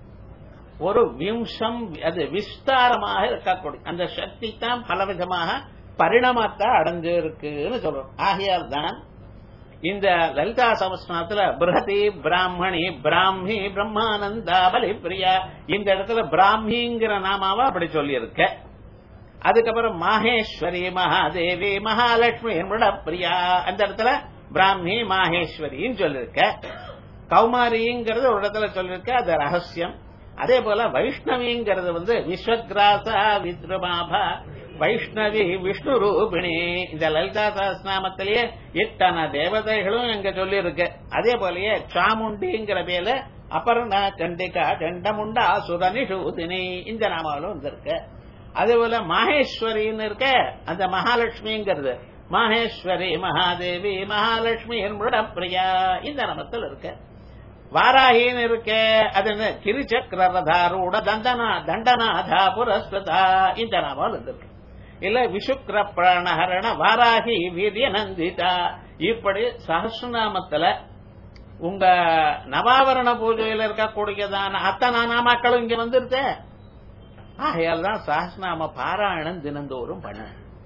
ஒரு விம்சம் அது விஸ்தாரமாக இருக்கக்கூடிய அந்த சக்தி தான் பலவிதமாக பரிணாமத்தை அடைஞ்சு இருக்குன்னு சொல்றோம் ஆகையால் தான் இந்த லலிதா சமஸ்நாத்துல பிரகதி பிராமணி பிராமி பிரம்மானந்தா பலி பிரியா இந்த இடத்துல பிராமிங்கிற நாமாவா அப்படி சொல்லி இருக்க அதுக்கப்புறம் மாகேஸ்வரி மகாதேவி மகாலட்சுமி பிரியா அந்த இடத்துல பிராமி மாகேஸ்வரின்னு சொல்லிருக்க கௌமாரிங்கிறது ஒரு இடத்துல சொல்லிருக்க அது ரகசியம் அதே போல வைஷ்ணவிங்கிறது வந்து விஸ்வக்ராசா வித்ருமாபா வைஷ்ணவி விஷ்ணு ரூபிணி இந்த லலிதா சஹஸ்நாமத்திலேயே இத்தனை தேவதைகளும் இங்க சொல்லி இருக்கு அதே போலயே சாமுண்டிங்கிற பேர்ல அபர்ணா சண்டிகா சண்டமுண்டா சுரனி சூதினி இந்த நாமாவிலும் வந்திருக்கு அதே போல மாகேஸ்வரின்னு இருக்க அந்த மகாலட்சுமிங்கிறது மாகேஸ்வரி மகாதேவி மகாலட்சுமி என்பட பிரியா இந்த நாமத்தில் இருக்கு வாராகின்னு இருக்க அது என்ன கிரிச்சக்கரதாரூட தண்டனா தண்டநாதா புரஸ்வதா இந்த நாமாவில் இருக்கு இல்ல விசுக்ர பிராணஹரண வாராகி வீரிய நந்திதா இப்படி சஹஸ்ரநாமத்துல உங்க நவாவரண பூஜையில இருக்கக்கூடியதான அத்தனை நாமாக்களும் இங்க வந்துருது ஆகையால் தான் சஹஸ்ரநாம பாராயணம் தினந்தோறும் பண்ண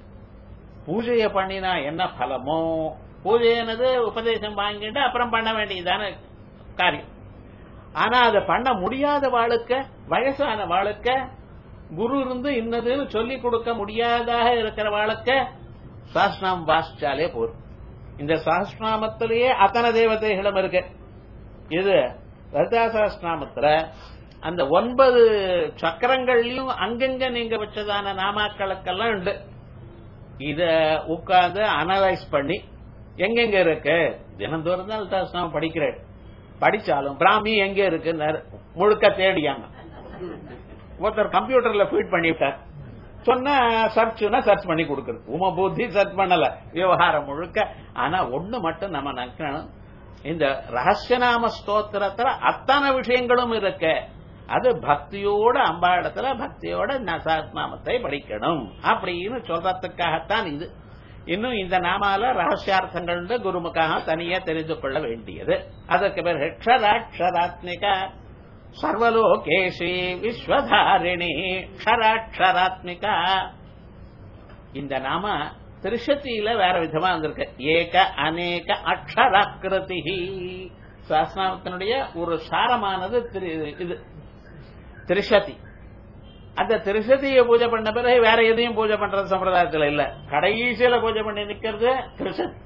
பூஜையை பண்ணினா என்ன பலமோ பூஜையானது உபதேசம் வாங்கிட்டு அப்புறம் பண்ண வேண்டியதான காரியம் ஆனா அதை பண்ண முடியாத வாழுக்க வயசான வாழுக்க குரு இருந்து இன்னதுன்னு சொல்லிக் கொடுக்க முடியாதாக இருக்கிற வாழுக்க சாஸ்திரம் வாசிச்சாலே போதும் இந்த சாஸ்திரநாமத்திலேயே அத்தனை தேவதைகளும் இருக்கு இது லலிதா சாஸ்திரநாமத்துல அந்த ஒன்பது சக்கரங்கள்லயும் அங்கங்க நீங்க வச்சதான நாமாக்களுக்கெல்லாம் உண்டு இத உட்கார்ந்து அனலைஸ் பண்ணி எங்கெங்க இருக்கு தினந்தோறும் தான் லலிதா சாஸ்திரம் படிக்கிறேன் படிச்சாலும் பிராமி எங்க இருக்கு முழுக்க தேடியாங்க ஒருத்தர் கம்ப்யூட்டர்ல ஃபீட் பண்ணிவிட்டார் சொன்ன சர்ச்சுனா சர்ச் பண்ணி கொடுக்குறது உம புத்தி சர்ச் பண்ணல விவகாரம் முழுக்க ஆனா ஒண்ணு மட்டும் நம்ம நினைக்கணும் இந்த ரகசியநாம ஸ்தோத்திரத்துல அத்தனை விஷயங்களும் இருக்கு அது பக்தியோட அம்பாடத்துல பக்தியோட நாமத்தை படிக்கணும் அப்படின்னு சொல்றதுக்காகத்தான் இது இன்னும் இந்த நாமால ரகசியார்த்தங்கள் குருமுக்காக தனியா தெரிந்து கொள்ள வேண்டியது அதற்கு பேர் ஹெக்ஷராட்சராத்மிக சர்வலோகேஷி விஸ்வதாரிணி க்ஷராட்சராத்மிகா இந்த நாம திருஷத்தியில வேற விதமா வந்திருக்கு ஏக அநேக அக்ஷராக்கிருதி சாஸ்திரத்தினுடைய ஒரு சாரமானது இது திருஷதி அந்த திருஷதியை பூஜை பண்ண பிறகு வேற எதையும் பூஜை பண்றது சம்பிரதாயத்துல இல்ல கடைசியில பூஜை பண்ணி நிக்கிறது திருஷதி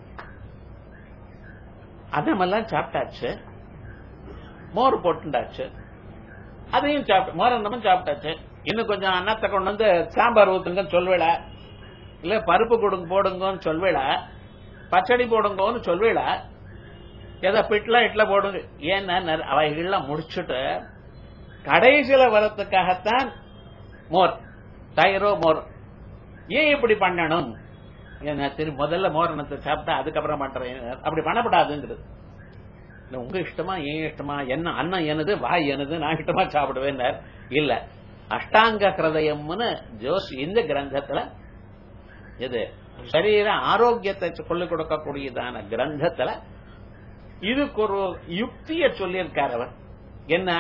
அதமெல்லாம் சாப்பிட்டாச்சு மோர் போட்டுண்டாச்சு அதையும் சாப்பிட்டு மோர் அன்னமும் சாப்பிட்டாச்சு இன்னும் கொஞ்சம் அன்னத்தை கொண்டு வந்து சாம்பார் ஊத்துங்கன்னு சொல்வேல இல்ல பருப்பு கொடுங்க போடுங்கன்னு சொல்வேல பச்சடி போடுங்கன்னு சொல்வேல ஏதோ பிட்ல இட்ல போடுங்க ஏன்னா அவைகள்லாம் முடிச்சுட்டு கடைசியில வரத்துக்காகத்தான் மோர் தயிரோ மோர் ஏன் இப்படி பண்ணணும் ஏன்னா சரி முதல்ல மோர் அன்னத்தை சாப்பிட்டா அதுக்கப்புறம் பண்றேன் அப்படி பண்ணப்படாதுங்கிறது உங்க இஷ்டமா ஏன் இஷ்டமா என்ன அண்ணன் எனது வாய் எனது நான் இஷ்டமா சாப்பிடுவேன் இல்ல அஷ்டாங்க கிருதயம்னு ஜோஸ் இந்த கிரந்தத்துல இது சரீர ஆரோக்கியத்தை சொல்லிக் கொடுக்கக்கூடியதான கிரந்தத்துல இதுக்கு ஒரு யுக்திய சொல்லியிருக்கார் அவர் என்ன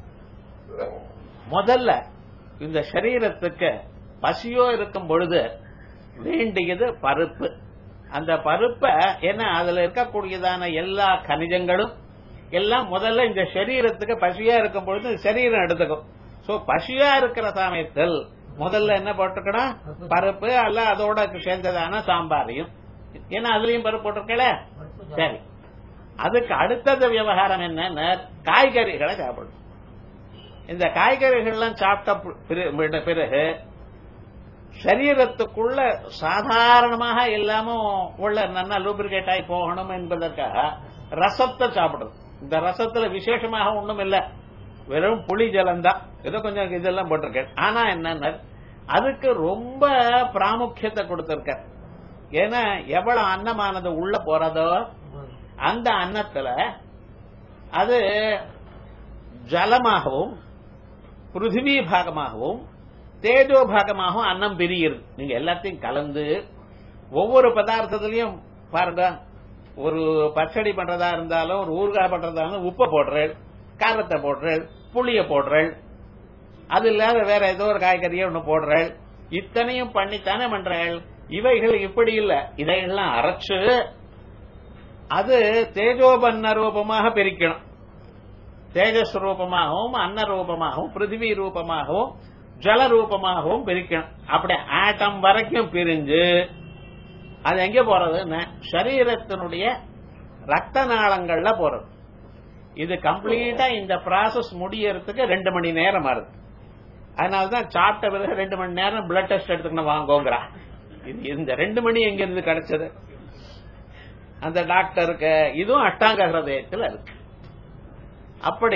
முதல்ல இந்த சரீரத்துக்கு பசியோ இருக்கும் பொழுது வேண்டியது பருப்பு அந்த பருப்பை ஏன்னா அதுல இருக்கக்கூடியதான எல்லா கனிஜங்களும் எல்லாம் முதல்ல இந்த சரீரத்துக்கு பசியா இருக்கும் பொழுது சரீரம் எடுத்துக்கும் சோ பசியா இருக்கிற சமயத்தில் முதல்ல என்ன போட்டுக்கணும் பருப்பு அல்ல அதோட சேர்ந்ததான சாம்பாரையும் ஏன்னா அதுலயும் பருப்பு போட்டிருக்கல சரி அதுக்கு அடுத்தது விவகாரம் என்னன்னா காய்கறிகளை சாப்பிடும் இந்த காய்கறிகள்லாம் சாப்பிட்ட பிறகு சரீரத்துக்குள்ள சாதாரணமாக எல்லாமும் உள்ள நல்லா லூப்ரிகேட் ஆகி போகணும் என்பதற்காக ரசத்தை சாப்பிடுறது இந்த ரசத்துல விசேஷமாக ஒண்ணும் இல்ல வெறும் புளி ஜலம் தான் ஏதோ கொஞ்சம் இதெல்லாம் போட்டிருக்கேன் ஆனா என்னன்னா அதுக்கு ரொம்ப பிராமுக்கியத்தை கொடுத்திருக்க ஏன்னா எவ்வளவு அன்னமானது உள்ள போறதோ அந்த அன்னத்துல அது ஜலமாகவும் பிருத்திவி பாகமாகவும் தேஜோ பாகமாகவும் அன்னம் பிரியுது நீங்க எல்லாத்தையும் கலந்து ஒவ்வொரு பதார்த்தத்திலையும் பாருங்க ஒரு பச்சடி பண்றதா இருந்தாலும் ஒரு ஊறுகாய் பண்றதா இருந்தாலும் உப்பை போடுறேன் காரத்தை போடுறேன் புளிய போடுறேன் அது இல்லாத வேற ஏதோ ஒரு காய்கறியை ஒண்ணு போடுறேன் இத்தனையும் பண்ணித்தானே பண்றேன் இவைகள் இப்படி இல்ல இதையெல்லாம் அரைச்சு அது தேஜோபன்ன ரூபமாக பிரிக்கணும் தேஜஸ் ரூபமாகவும் அன்ன ரூபமாகவும் பிருத்திவி ரூபமாகவும் ஜல ரூபமாகவும் பிரிக்கணும் அப்படி ஆட்டம் வரைக்கும் பிரிஞ்சு அது எங்க போறதுன்னு சரீரத்தினுடைய ரத்த நாளங்கள்ல போறது இது கம்ப்ளீட்டா இந்த ப்ராசஸ் முடியறதுக்கு ரெண்டு மணி நேரம் ஆகுது அதனாலதான் சாப்பிட்ட பிறகு ரெண்டு மணி நேரம் பிளட் டெஸ்ட் எடுத்துக்கணும் வாங்கோங்கிறா இது இந்த ரெண்டு மணி எங்க இருந்து கிடைச்சது அந்த டாக்டருக்கு இதுவும் அஷ்டாங்க ஹிரதயத்தில் இருக்கு அப்படி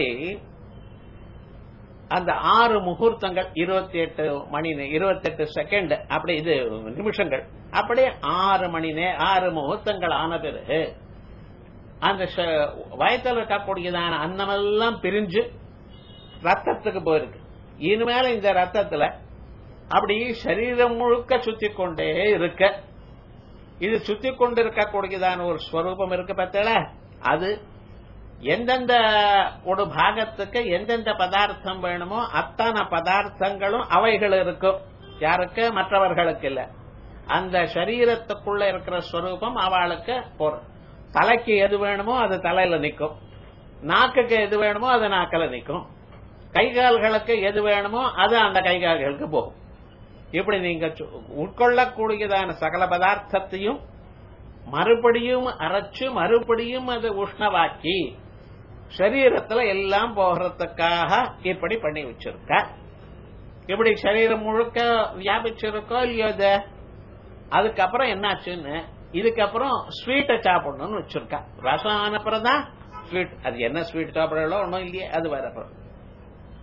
அந்த ஆறு முகூர்த்தங்கள் இருபத்தி எட்டு மணி இருபத்தி எட்டு செகண்ட் அப்படி இது நிமிஷங்கள் அப்படியே ஆறு மணி நே ஆறு முகூர்த்தங்கள் ஆன பிறகு அந்த வயத்தில் இருக்கக்கூடியதான அன்னமெல்லாம் பிரிஞ்சு ரத்தத்துக்கு போயிருக்கு இனிமேல இந்த ரத்தத்துல அப்படி சரீரம் முழுக்க சுத்தி கொண்டே இருக்க இது சுத்தி கொண்டு இருக்கக்கூடியதான ஒரு ஸ்வரூபம் இருக்கு பார்த்தல அது எந்தெந்த ஒரு பாகத்துக்கு எந்தெந்த பதார்த்தம் வேணுமோ அத்தனை பதார்த்தங்களும் அவைகள் இருக்கும் யாருக்கு மற்றவர்களுக்கு இல்ல அந்த சரீரத்துக்குள்ள இருக்கிற ஸ்வரூபம் அவளுக்கு போறோம் தலைக்கு எது வேணுமோ அது தலையில நிக்கும் நாக்குக்கு எது வேணுமோ அது நாக்கில நிக்கும் கை கால்களுக்கு எது வேணுமோ அது அந்த கை கால்களுக்கு போகும் இப்படி நீங்க உட்கொள்ளக்கூடியதான சகல பதார்த்தத்தையும் மறுபடியும் அரைச்சு மறுபடியும் அது உஷ்ணவாக்கி சரீரத்துல எல்லாம் போகிறதுக்காக இப்படி பண்ணி வச்சிருக்க இப்படி சரீரம் முழுக்க வியாபிச்சிருக்கோ இல்லையோ இது அதுக்கப்புறம் என்னாச்சுன்னு இதுக்கப்புறம் ஸ்வீட்டை சாப்பிடணும்னு வச்சிருக்கா ரசம் ஆனப்புறம் தான் ஸ்வீட் அது என்ன ஸ்வீட் சாப்பிடறோ ஒன்றும் இல்லையே அது வேற அப்புறம்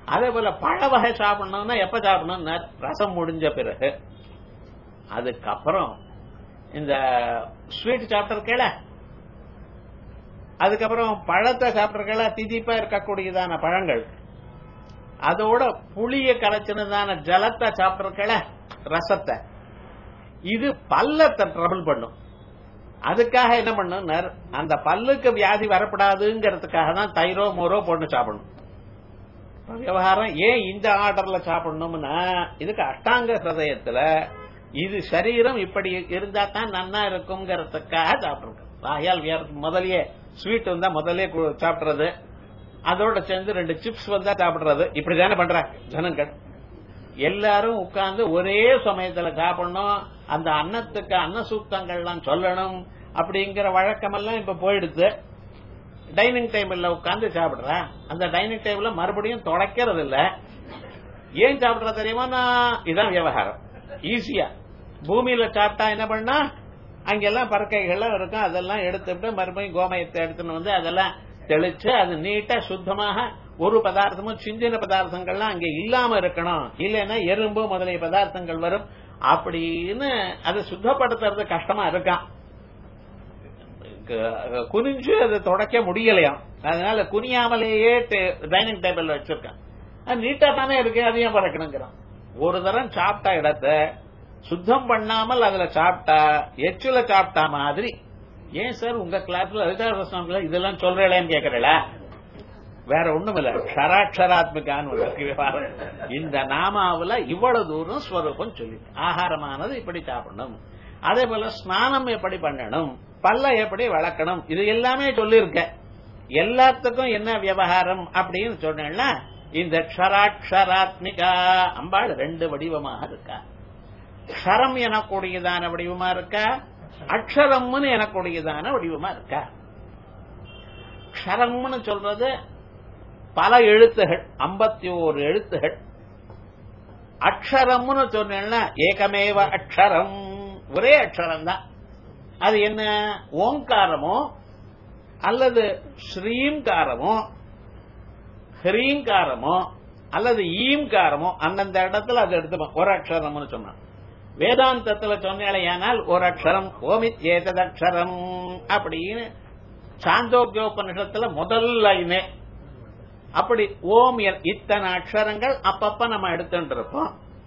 அதே போல பழ வகை சாப்பிடணும்னா எப்ப சாப்பிடணும்னா ரசம் முடிஞ்ச பிறகு அதுக்கப்புறம் இந்த ஸ்வீட் சாப்பிட்டிருக்கல அதுக்கப்புறம் பழத்தை சாப்பிட்டிருக்கல திதிப்பா இருக்கக்கூடியதான பழங்கள் அதோட புளிய கரைச்சினதான ஜலத்தை சாப்பிட்டிருக்கல ரசத்தை இது பல்லத்தை ட்ரபிள் பண்ணும் அதுக்காக என்ன பண்ணும் அந்த பல்லுக்கு வியாதி வரப்படாதுங்கிறதுக்காக தான் தயிரோ மோரோ போட்டு சாப்பிடணும் விவகாரம் ஏன் இந்த ஆர்டர்ல சாப்பிடணும்னா இதுக்கு அஷ்டாங்க ஹிருதயத்துல இது சரீரம் இப்படி இருந்தா தான் நன்னா இருக்குங்கிறதுக்காக சாப்பிடுறது ஆகையால் முதலியே ஸ்வீட் வந்தா முதலே சாப்பிடுறது அதோட சேர்ந்து ரெண்டு சிப்ஸ் வந்தா சாப்பிடுறது இப்படிதானே பண்ற ஜனங்கள் எல்லாரும் உட்கார்ந்து ஒரே சமயத்துல சாப்பிடணும் அந்த அன்னத்துக்கு அன்ன சூக்தங்கள்லாம் சொல்லணும் அப்படிங்கிற வழக்கமெல்லாம் இப்ப போயிடுது டைனிங் டேபிள்ல உட்கார்ந்து சாப்பிடுற அந்த டைனிங் டேபிள்ல மறுபடியும் தொடக்கிறது இல்ல ஏன் சாப்பிடுற தெரியுமா நான் இதான் விவகாரம் ஈஸியா பூமியில சாப்பிட்டா என்ன பண்ணா அங்கெல்லாம் பறக்கைகள்லாம் இருக்கும் அதெல்லாம் எடுத்துட்டு மறுபடியும் கோமயத்தை எடுத்துன்னு வந்து அதெல்லாம் தெளிச்சு அது நீட்டா சுத்தமாக ஒரு பதார்த்தமும் சிந்தின பதார்த்தங்கள்லாம் அங்க இல்லாம இருக்கணும் இல்லைன்னா எறும்பு முதலிய பதார்த்தங்கள் வரும் அப்படின்னு அதை சுத்தப்படுத்துறது கஷ்டமா இருக்கான் குனிஞ்சு அதை தொடக்க முடியலையாம் அதனால குனியாமலேயே டைனிங் டேபிள் வச்சிருக்கான் நீட்டா தானே இருக்கு அதையும் பறக்கணுங்கிறான் ஒரு தரம் சாப்பிட்ட இடத்த சுத்தம் பண்ணாமல் அதுல சாப்பிட்டா எச்சுல சாப்பிட்டா மாதிரி ஏன் சார் உங்க கிளாஸ்ல அதிகார இதெல்லாம் சொல்றேன்னு கேக்குறல வேற ஒண்ணும் இல்ல ஷராட்சராத்மிகான்னு விவகாரம் இந்த நாமாவுல இவ்வளவு தூரம் ஸ்வரூபம் சொல்லி ஆகாரமானது இப்படி சாப்பிடணும் அதே போல ஸ்நானம் எப்படி பண்ணணும் பல்ல எப்படி வளர்க்கணும் இது எல்லாமே சொல்லியிருக்க எல்லாத்துக்கும் என்ன விவகாரம் அப்படின்னு சொன்னா இந்த க்ஷராட்சராத்மிகா அம்பாள் ரெண்டு வடிவமாக இருக்கா க்ஷரம் எனக்கூடியதான வடிவமா இருக்கா அக்ஷரம்னு எனக்கூடியதான வடிவமா இருக்கா க்ஷரம்னு சொல்றது பல எழுத்துகள் ஐம்பத்தி ஓரு எழுத்துகள் அக்ஷரம்னு சொன்னா ஏகமேவ அக்ஷரம் ஒரே அக்ஷரம் தான் அது என்ன ஓங்காரமோ அல்லது ஸ்ரீங்காரமோ ஹ்ரீங்காரமோ அல்லது ஈம்காரமோ அந்தந்த இடத்துல அது எடுத்துப்போம் ஒரு அக்ஷரம்னு சொன்னான் வேதாந்தத்துல சொன்னாலேயானால் ஒரு அக்ஷரம் ஓமித் ஏததக்ஷரம் அப்படின்னு சாந்தோக்கியோபனிஷத்துல முதல் லைனே அப்படி ஓம் இத்தனை அக்ஷரங்கள் அப்பப்ப நம்ம எடுத்துட்டு இருப்போம்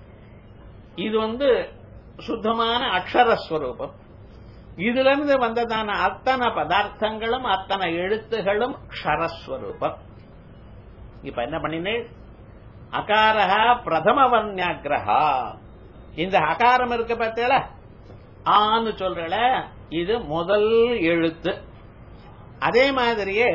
இது வந்து சுத்தமான அக்ஷரஸ்வரூபம் இதுல இருந்து வந்ததான அத்தனை பதார்த்தங்களும் அத்தனை எழுத்துகளும் க்ஷரஸ்வரூபம் இப்ப என்ன பண்ணினேன் அகாரஹா பிரதம வர்ணியாகிரஹா இந்த அகாரம் இருக்கு பார்த்தீங்களா ஆன்னு சொல்றல இது முதல் எழுத்து அதே மாதிரியே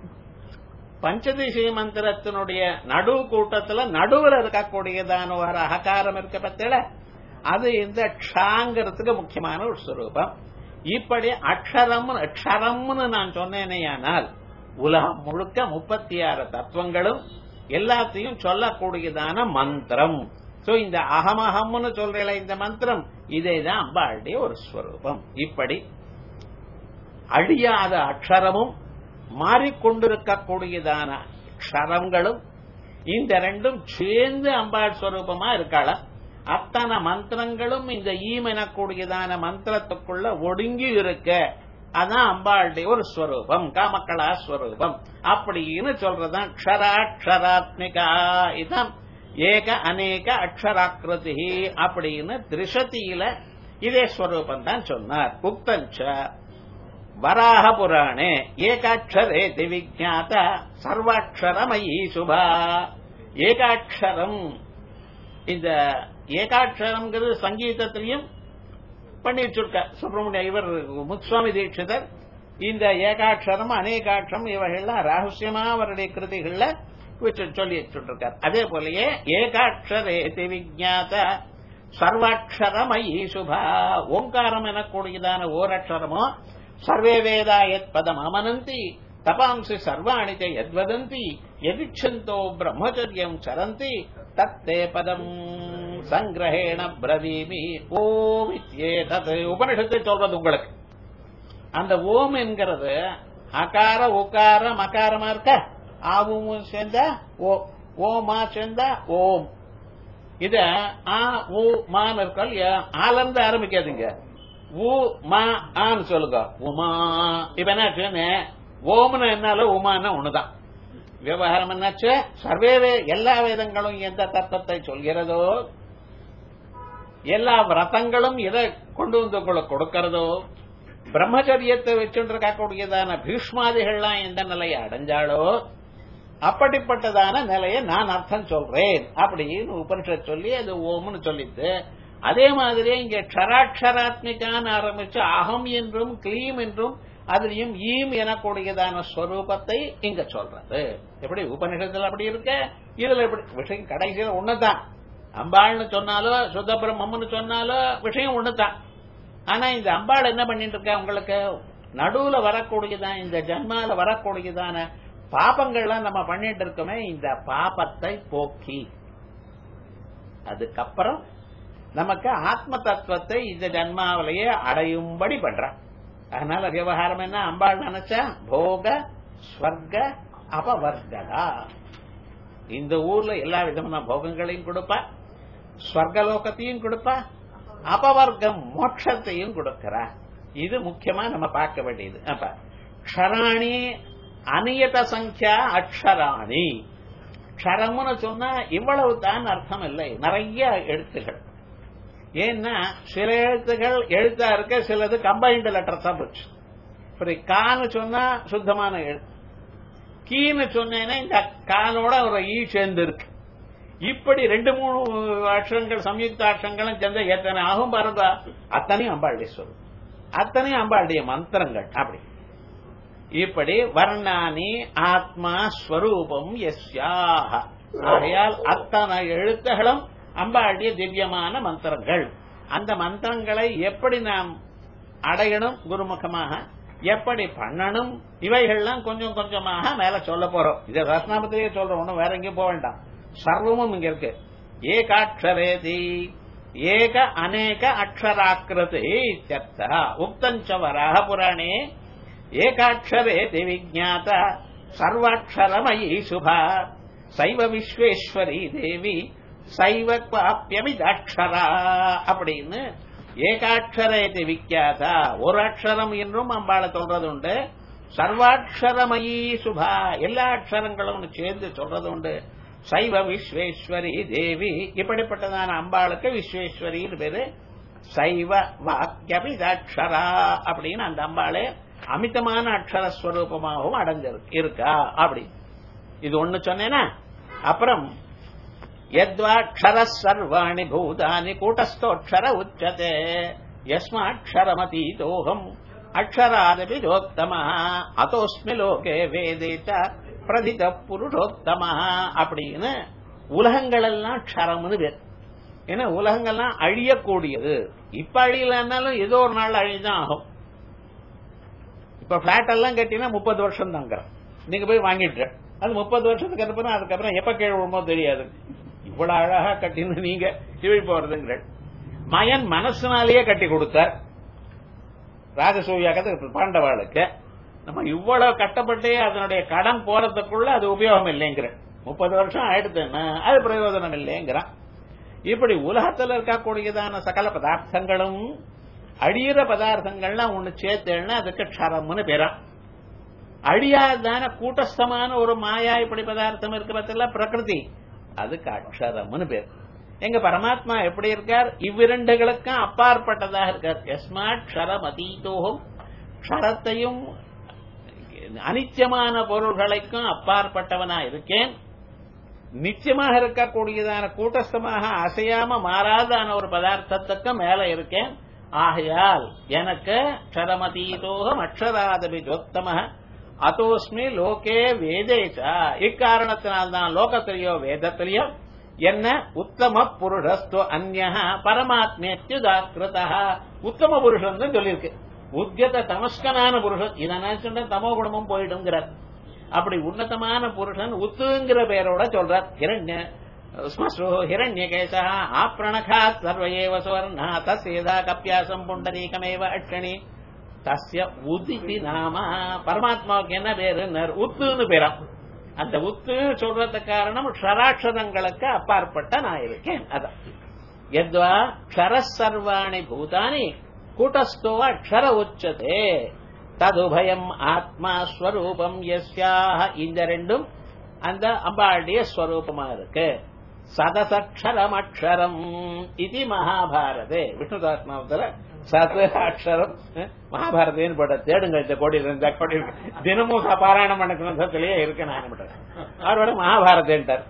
பஞ்சதிசி மந்திரத்தினுடைய நடு கூட்டத்துல நடுவில் இருக்கக்கூடியதான ஒரு அககாரம் இருக்க பத்தில அது இந்த க்ஷாங்கிறதுக்கு முக்கியமான ஒரு ஸ்வரூபம் இப்படி அக்ஷரம் அக்ஷரம்னு நான் சொன்னேனேயானால் உலகம் முழுக்க முப்பத்தி ஆறு தத்துவங்களும் எல்லாத்தையும் சொல்லக்கூடியதான மந்திரம் சோ இந்த அகமகம்னு சொல்றல இந்த மந்திரம் இதேதான் அம்பாளுடைய ஒரு ஸ்வரூபம் இப்படி அழியாத அக்ஷரமும் மாறிக்கொண்டிருக்கக்கூடியதான க்ஷரங்களும் இந்த ரெண்டும் சேர்ந்து அம்பாள் ஸ்வரூபமா இருக்காளா அத்தனை மந்திரங்களும் இந்த ஈம் எனக்கூடியதான மந்திரத்துக்குள்ள ஒடுங்கி இருக்க அதான் அம்பாளுடைய ஒரு ஸ்வரூபம் காமக்களா ஸ்வரூபம் அப்படின்னு சொல்றதான் க்ஷராட்சராத்மிகா இதான் ஏக அநேக அக்ஷராக்கிருதி அப்படின்னு திரிசதியில இதே ஸ்வரூபம் தான் சொன்னார் உக்தஞ்ச வராக புராணே ஏகாட்சரே விஜாத சர்வாட்சரமயி சுபா ஏகாட்சரம் இந்த ஏகாட்சரம்ங்கிறது சங்கீதத்திலையும் பண்ணி வச்சிருக்க சுப்பிரமணிய இவர் முத்துசுவாமி தீட்சிதர் இந்த ஏகாட்சரம் அநேகாட்சரம் இவைகள்லாம் ரகசியமா அவருடைய கிருதிகள்ல வச்சு சொல்லி வச்சுருக்கார் அதே போலயே ஏகாட்சரே விஜாத சர்வாட்சரமயி சுபா ஓங்காரம் எனக்கூடியதான ஓரட்சரமோ சர்வே வேதா எத் பதம் அமனந்தி தபாம்சி சர்வாணி ச யத்வதந்தி எதிச்சந்தோ பிரம்மச்சரியம் சரந்தி தத்தே பதம் சங்கிரகேண பிரவீமி ஓம் இத்யேதத் உபனிஷத்தை சொல்றது உங்களுக்கு அந்த ஓம் என்கிறது அகார உகார மகாரமா இருக்க ஆவும் சேர்ந்த ஓ ஓமா சேர்ந்தா ஓம் இத ஆ ஊ மான்னு இருக்கா இல்லையா ஆலந்து ஆரம்பிக்காதீங்க ஊ மா ஆன்னு சொல்லுங்க உமா இப்ப என்ன ஓம்னு என்னால உமான்னா ஒண்ணுதான் விவகாரம் என்னாச்சு சர்வே வே- எல்லா வேதங்களும் எந்த தத்துவத்தை சொல்கிறதோ எல்லா விரதங்களும் எதை கொண்டு வந்து உங்களுக்கு கொடுக்கிறதோ பிரம்மச்சரியத்தை வச்சுருக்கக்கூடியதான பீஷ்மாதிகள்லாம் எந்த நிலையை அடைஞ்சாலோ அப்படிப்பட்டதான நிலையை நான் அர்த்தம் சொல்றேன் அப்படின்னு உபனிஷத் சொல்லி அது ஓம்னு சொல்லிட்டு அதே மாதிரியே இங்க க்ஷராட்சராத்மிகான்னு ஆரம்பிச்சு அகம் என்றும் கிளீம் என்றும் அதுலயும் ஈம் எனக்கூடியதான ஸ்வரூபத்தை இங்க சொல்றது எப்படி உபனிஷத்துல அப்படி இருக்க இதுல எப்படி விஷயம் கடைசியில ஒண்ணுதான் அம்பாள்னு சொன்னாலோ சுத்த பிரம்மம்னு சொன்னாலோ விஷயம் ஒண்ணுதான் ஆனா இந்த அம்பாள் என்ன பண்ணிட்டு இருக்கா உங்களுக்கு நடுவுல வரக்கூடியதான் இந்த ஜன்மால வரக்கூடியதான பாபங்கள்லாம் நம்ம பண்ணிட்டு இருக்கோமே இந்த பாபத்தை போக்கி அதுக்கப்புறம் நமக்கு ஆத்ம தத்துவத்தை இந்த ஜன்மாவிலேயே அடையும்படி பண்றான் அதனால விவகாரம் என்ன அம்பாள் நினைச்சா போக ஸ்வர்க அபவர்கதா இந்த ஊர்ல எல்லா விதமான போகங்களையும் கொடுப்பா ஸ்வர்கலோகத்தையும் கொடுப்பா அபவர்க்கம் மோட்சத்தையும் கொடுக்கிறா இது முக்கியமா நம்ம பார்க்க வேண்டியது அப்ப க்ஷராணி அநியத சங்கியா அக்ஷராணி க்ஷரம்னு சொன்னா இவ்வளவு தான் அர்த்தம் இல்லை நிறைய எழுத்துகள் ஏன்னா சில எழுத்துகள் எழுத்தா இருக்க சிலது கம்பைன்டு லெட்டர் தான் போச்சு இப்படி கான்னு சொன்னா சுத்தமான எழுத்து கீன்னு சொன்னேன்னா இந்த காலோட ஒரு ஈ சேர்ந்து இருக்கு இப்படி ரெண்டு மூணு அக்ஷரங்கள் சம்யுக்த அக்ஷரங்களும் சேர்ந்த எத்தனை ஆகும் பாருங்க அத்தனையும் அம்பாளுடைய சொல்லும் அத்தனையும் அம்பாளுடைய மந்திரங்கள் அப்படி இப்படி வர்ணானி ஆத்மா ஸ்வரூபம் எஸ்யாக ஆகையால் அத்தனை எழுத்துகளும் அம்பாளுடைய திவ்யமான மந்திரங்கள் அந்த மந்திரங்களை எப்படி நாம் அடையணும் குருமுகமாக எப்படி பண்ணணும் இவைகள்லாம் கொஞ்சம் கொஞ்சமாக மேல சொல்ல போறோம் இதை ரத்னாபத்திலேயே சொல்றோம் ஒன்றும் வேற எங்கேயும் போக வேண்டாம் சர்வமும் இங்க இருக்கு ஏகாட்சரேதி ஏக அநேக அக்ஷராக்கிருதி இत्यर्थः உக்தஞ்ச வராக புராணே ஏகாட்சரேதி விஜாத சர்வாட்சரமயி சுபா சைவ விஸ்வேஸ்வரி தேவி சைவ குவாப்பியமிதாட்சரா அப்படின்னு ஏகாட்சரேதி விக்கியாதா ஒரு அக்ஷரம் என்றும் அம்பாளை சொல்றது உண்டு சர்வாட்சரமயி சுபா எல்லா அக்ஷரங்களும் சேர்ந்து சொல்றது உண்டு சைவ விஸ்வேஸ்வரி தேவி இப்படிப்பட்டதான அம்பாளுக்கு விஸ்வேஸ்வரின்னு பேரு சைவ வாக்கியபிதாட்சரா அப்படின்னு அந்த அம்பாளே அமிதமான அக்ஷர ஸ்வரூபமாகவும் அடைஞ்சிருக்கு இருக்கா அப்படி இது ஒண்ணு சொன்னேனா அப்புறம் யத்வாட்சர சர்வாணி பூதானி கூட்டஸ்தோட்சர உச்சதே யஸ்மாட்சரமதீதோகம் அக்ஷராதபி ஜோத்தம அதோஸ்மி லோகே வேதேச்ச பிரதித புருஷோத்தம அப்படின்னு உலகங்கள் எல்லாம் க்ஷரம்னு பேர் ஏன்னா உலகங்கள்லாம் அழியக்கூடியது இப்ப அழியலன்னாலும் ஏதோ ஒரு நாள் அழிதான் ஆகும் இப்ப பிளாட் எல்லாம் கட்டினா முப்பது வருஷம் தாங்க நீங்க போய் வாங்கிட்டு அது முப்பது வருஷத்துக்கு அப்புறம் அதுக்கப்புறம் எப்ப கீழே விழுமோ தெரியாது இவ்வளவு அழகா கட்டினு நீங்க கீழ் போறதுங்கிற மயன் மனசுனாலேயே கட்டி கொடுத்தார் ராஜசூயா கதை பாண்டவாளுக்கு நம்ம இவ்வளவு கட்டப்பட்டே அதனுடைய கடன் போறதுக்குள்ள அது உபயோகம் இல்லைங்கிற முப்பது வருஷம் ஆயிடுதுன்னா அது பிரயோஜனம் இல்லைங்கிறான் இப்படி உலகத்துல இருக்கக்கூடியதான சகல பதார்த்தங்களும் அழியிற பதார்த்தங்கள்லாம் ஒண்ணு சேர்த்தேன்னா அதுக்கு க்ஷரம்னு பேரா அழியாதான கூட்டஸ்தமான ஒரு மாயா இப்படி பதார்த்தம் இருக்கு பார்த்தல பிரகிருதி அதுக்கு அக்ஷரம்னு பேர் எங்க பரமாத்மா எப்படி இருக்கார் இவ்விரண்டுகளுக்கும் அப்பாற்பட்டதாக இருக்கார் எஸ்மாட் க்ஷரம் அதீதோகம் க்ஷரத்தையும் அனித்தியமான பொருள்களுக்கும் அப்பாற்பட்டவனா இருக்கேன் நிச்சயமாக இருக்கக்கூடியதான கூட்டஸ்தமாக அசையாம மாறாதான ஒரு பதார்த்தத்துக்கு மேல இருக்கேன் ஆகையால் எனக்கு க்ஷரமதீதோகம் அக்ஷராதபி ஜோத்தம அதோஸ்மி லோகே வேதேச்சா இக்காரணத்தினால்தான் லோகத்திலேயோ வேதத்திலேயோ என்ன உத்தம புருஷஸ்து அந்ந பரமாத்மேத்யுதாக்கிருத உத்தம புருஷன் சொல்லியிருக்கு உத்தியத தமஸ்கனான புருஷன் இதை நினைச்சுட்டா தமோ குணமும் போயிடுங்கிறார் அப்படி உன்னதமான புருஷன் உத்துங்கிற பெயரோட சொல்றார் ஹிரண்ய ஸ்மஸ்ரு ஹிரண்யகேசா ஆப்ரணகாத் சர்வயேவ சுவர்ணா தஸ்யதா கப்பியாசம் புண்டரீகமேவ அட்சணி தஸ்ய உதிதி நாம பரமாத்மாவுக்கு என்ன பேரு உத்துன்னு பேராம் அந்த உத்து சொல்றதுக்கு காரணம் க்ஷராட்சரங்களுக்கு அப்பாற்பட்ட நான் இருக்கேன் அதான் எத்வா க்ஷர சர்வாணி பூதானி கூட்டஸ்தோ அக்ஷர உச்சதே ததுபயம் ஆத்மா ஸ்வரூபம் எஸ்யாக இந்த ரெண்டும் அந்த அம்பாளுடைய ஸ்வரூபமா இருக்கு சதசக்ஷரம் அக்ஷரம் இது மகாபாரதே விஷ்ணு சாஸ்திரத்துல சத அக்ஷரம் மகாபாரதேன்னு போட்ட தேடுங்க இந்த கோடி இந்த கோடி தினமும் பாராயணம் பண்ண கிரந்தத்திலேயே இருக்கு நான் பண்றேன் அவரோட மகாபாரதேன்ட்டார்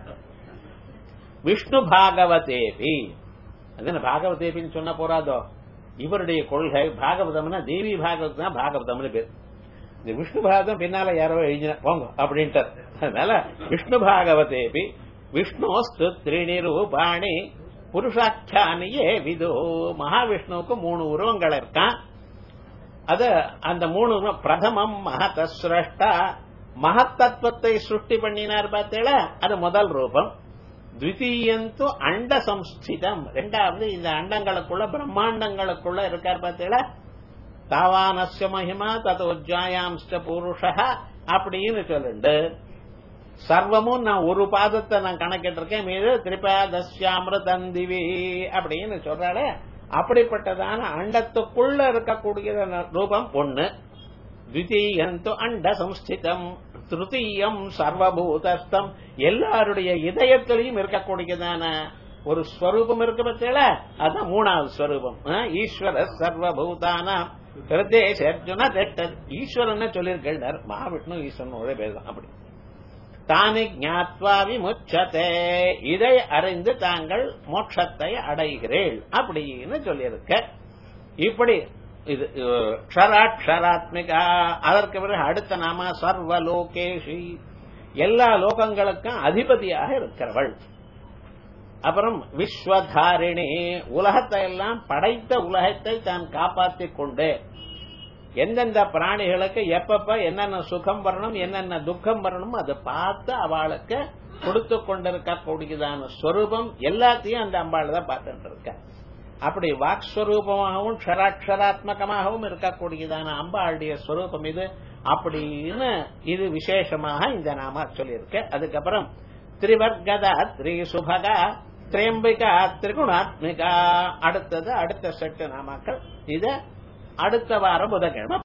விஷ்ணு பாகவதேபி அது பாகவதேபின்னு சொன்ன போறாதோ இவருடைய கொள்கை பாகவதம்னா தேவி பாகவத் தான் பாகவதம்னு பேர் இந்த விஷ்ணு பாகவதம் பின்னால யாரோ எழுதின போங்க அப்படின்ட்டார் அதனால விஷ்ணு பாகவதேபி விஷ்ணுஸ்து த்ரிணி ரூபாணி புருஷாக்கியானியே விதோ மகாவிஷ்ணுவுக்கு மூணு உருவங்கள் இருக்கான் அது அந்த மூணு உருவம் பிரதமம் மகத சிரஷ்டா மகத்தத்துவத்தை சுஷ்டி பண்ணினார் பார்த்தீங்களா அது முதல் ரூபம் த்விதீயந்து அண்ட சம்ஸ்திதம் ரெண்டாவது இந்த அண்டங்களுக்குள்ள பிரம்மாண்டங்களுக்குள்ள இருக்கார் பார்த்தீங்களா தாவானஸ்ய மகிமா தத் உஜ்ஜாயாம்ஸ்ட புருஷ அப்படின்னு சொல்லுண்டு சர்வமும் நான் ஒரு பாதத்தை நான் கணக்கிட்டு இருக்கேன் மீது திரிபாதஸ்யாமிருதந்திவி அப்படின்னு சொல்றாரு அப்படிப்பட்டதான அண்டத்துக்குள்ள இருக்கக்கூடிய ரூபம் ஒண்ணு த்விதீயந்து அண்ட சம்ஸ்திதம் திருத்தீயம் சர்வபூதஸ்தம் எல்லாருடைய இதயத்திலையும் இருக்கக்கூடியதான ஒரு ஸ்வரூபம் இருக்கு பத்தியில அதான் மூணாவது ஸ்வரூபம் ஈஸ்வர சர்வபூதான ஹிருதேஷ அர்ஜுன திட்டது ஈஸ்வரன் சொல்லியிருக்கிறார் மகாவிஷ்ணு ஈஸ்வரன் ஒரே பேர் தான் அப்படி தானி ஞாத்வா விமுச்சதே இதை அறிந்து தாங்கள் மோட்சத்தை அடைகிறேள் அப்படின்னு சொல்லியிருக்க இப்படி இது க்ஷராட்சராத்மிகா அதற்கு பிறகு அடுத்த நாம சர்வலோகேஷி எல்லா லோகங்களுக்கும் அதிபதியாக இருக்கிறவள் அப்புறம் விஸ்வதாரிணி உலகத்தை எல்லாம் படைத்த உலகத்தை தான் காப்பாற்றிக் கொண்டு எந்தெந்த பிராணிகளுக்கு எப்பப்ப என்னென்ன சுகம் வரணும் என்னென்ன துக்கம் வரணும் அதை பார்த்து அவளுக்கு கொடுத்து கொண்டிருக்கக்கூடியதான ஸ்வரூபம் எல்லாத்தையும் அந்த அம்பாள் தான் பார்த்துட்டு இருக்க அப்படி வாக்ஸ்வரூபமாகவும் க்ஷராட்சராத்மகமாகவும் இருக்கக்கூடியதான அம்பாளுடைய ஸ்வரூபம் இது அப்படின்னு இது விசேஷமாக இந்த நாம சொல்லியிருக்க அதுக்கப்புறம் திரிவர்கதா திரிசுபகா திரியம்பிகா திரிகுணாத்மிகா அடுத்தது அடுத்த செட்டு நாமாக்கள் இத அடுத்த வாரம் புதன்கிழமை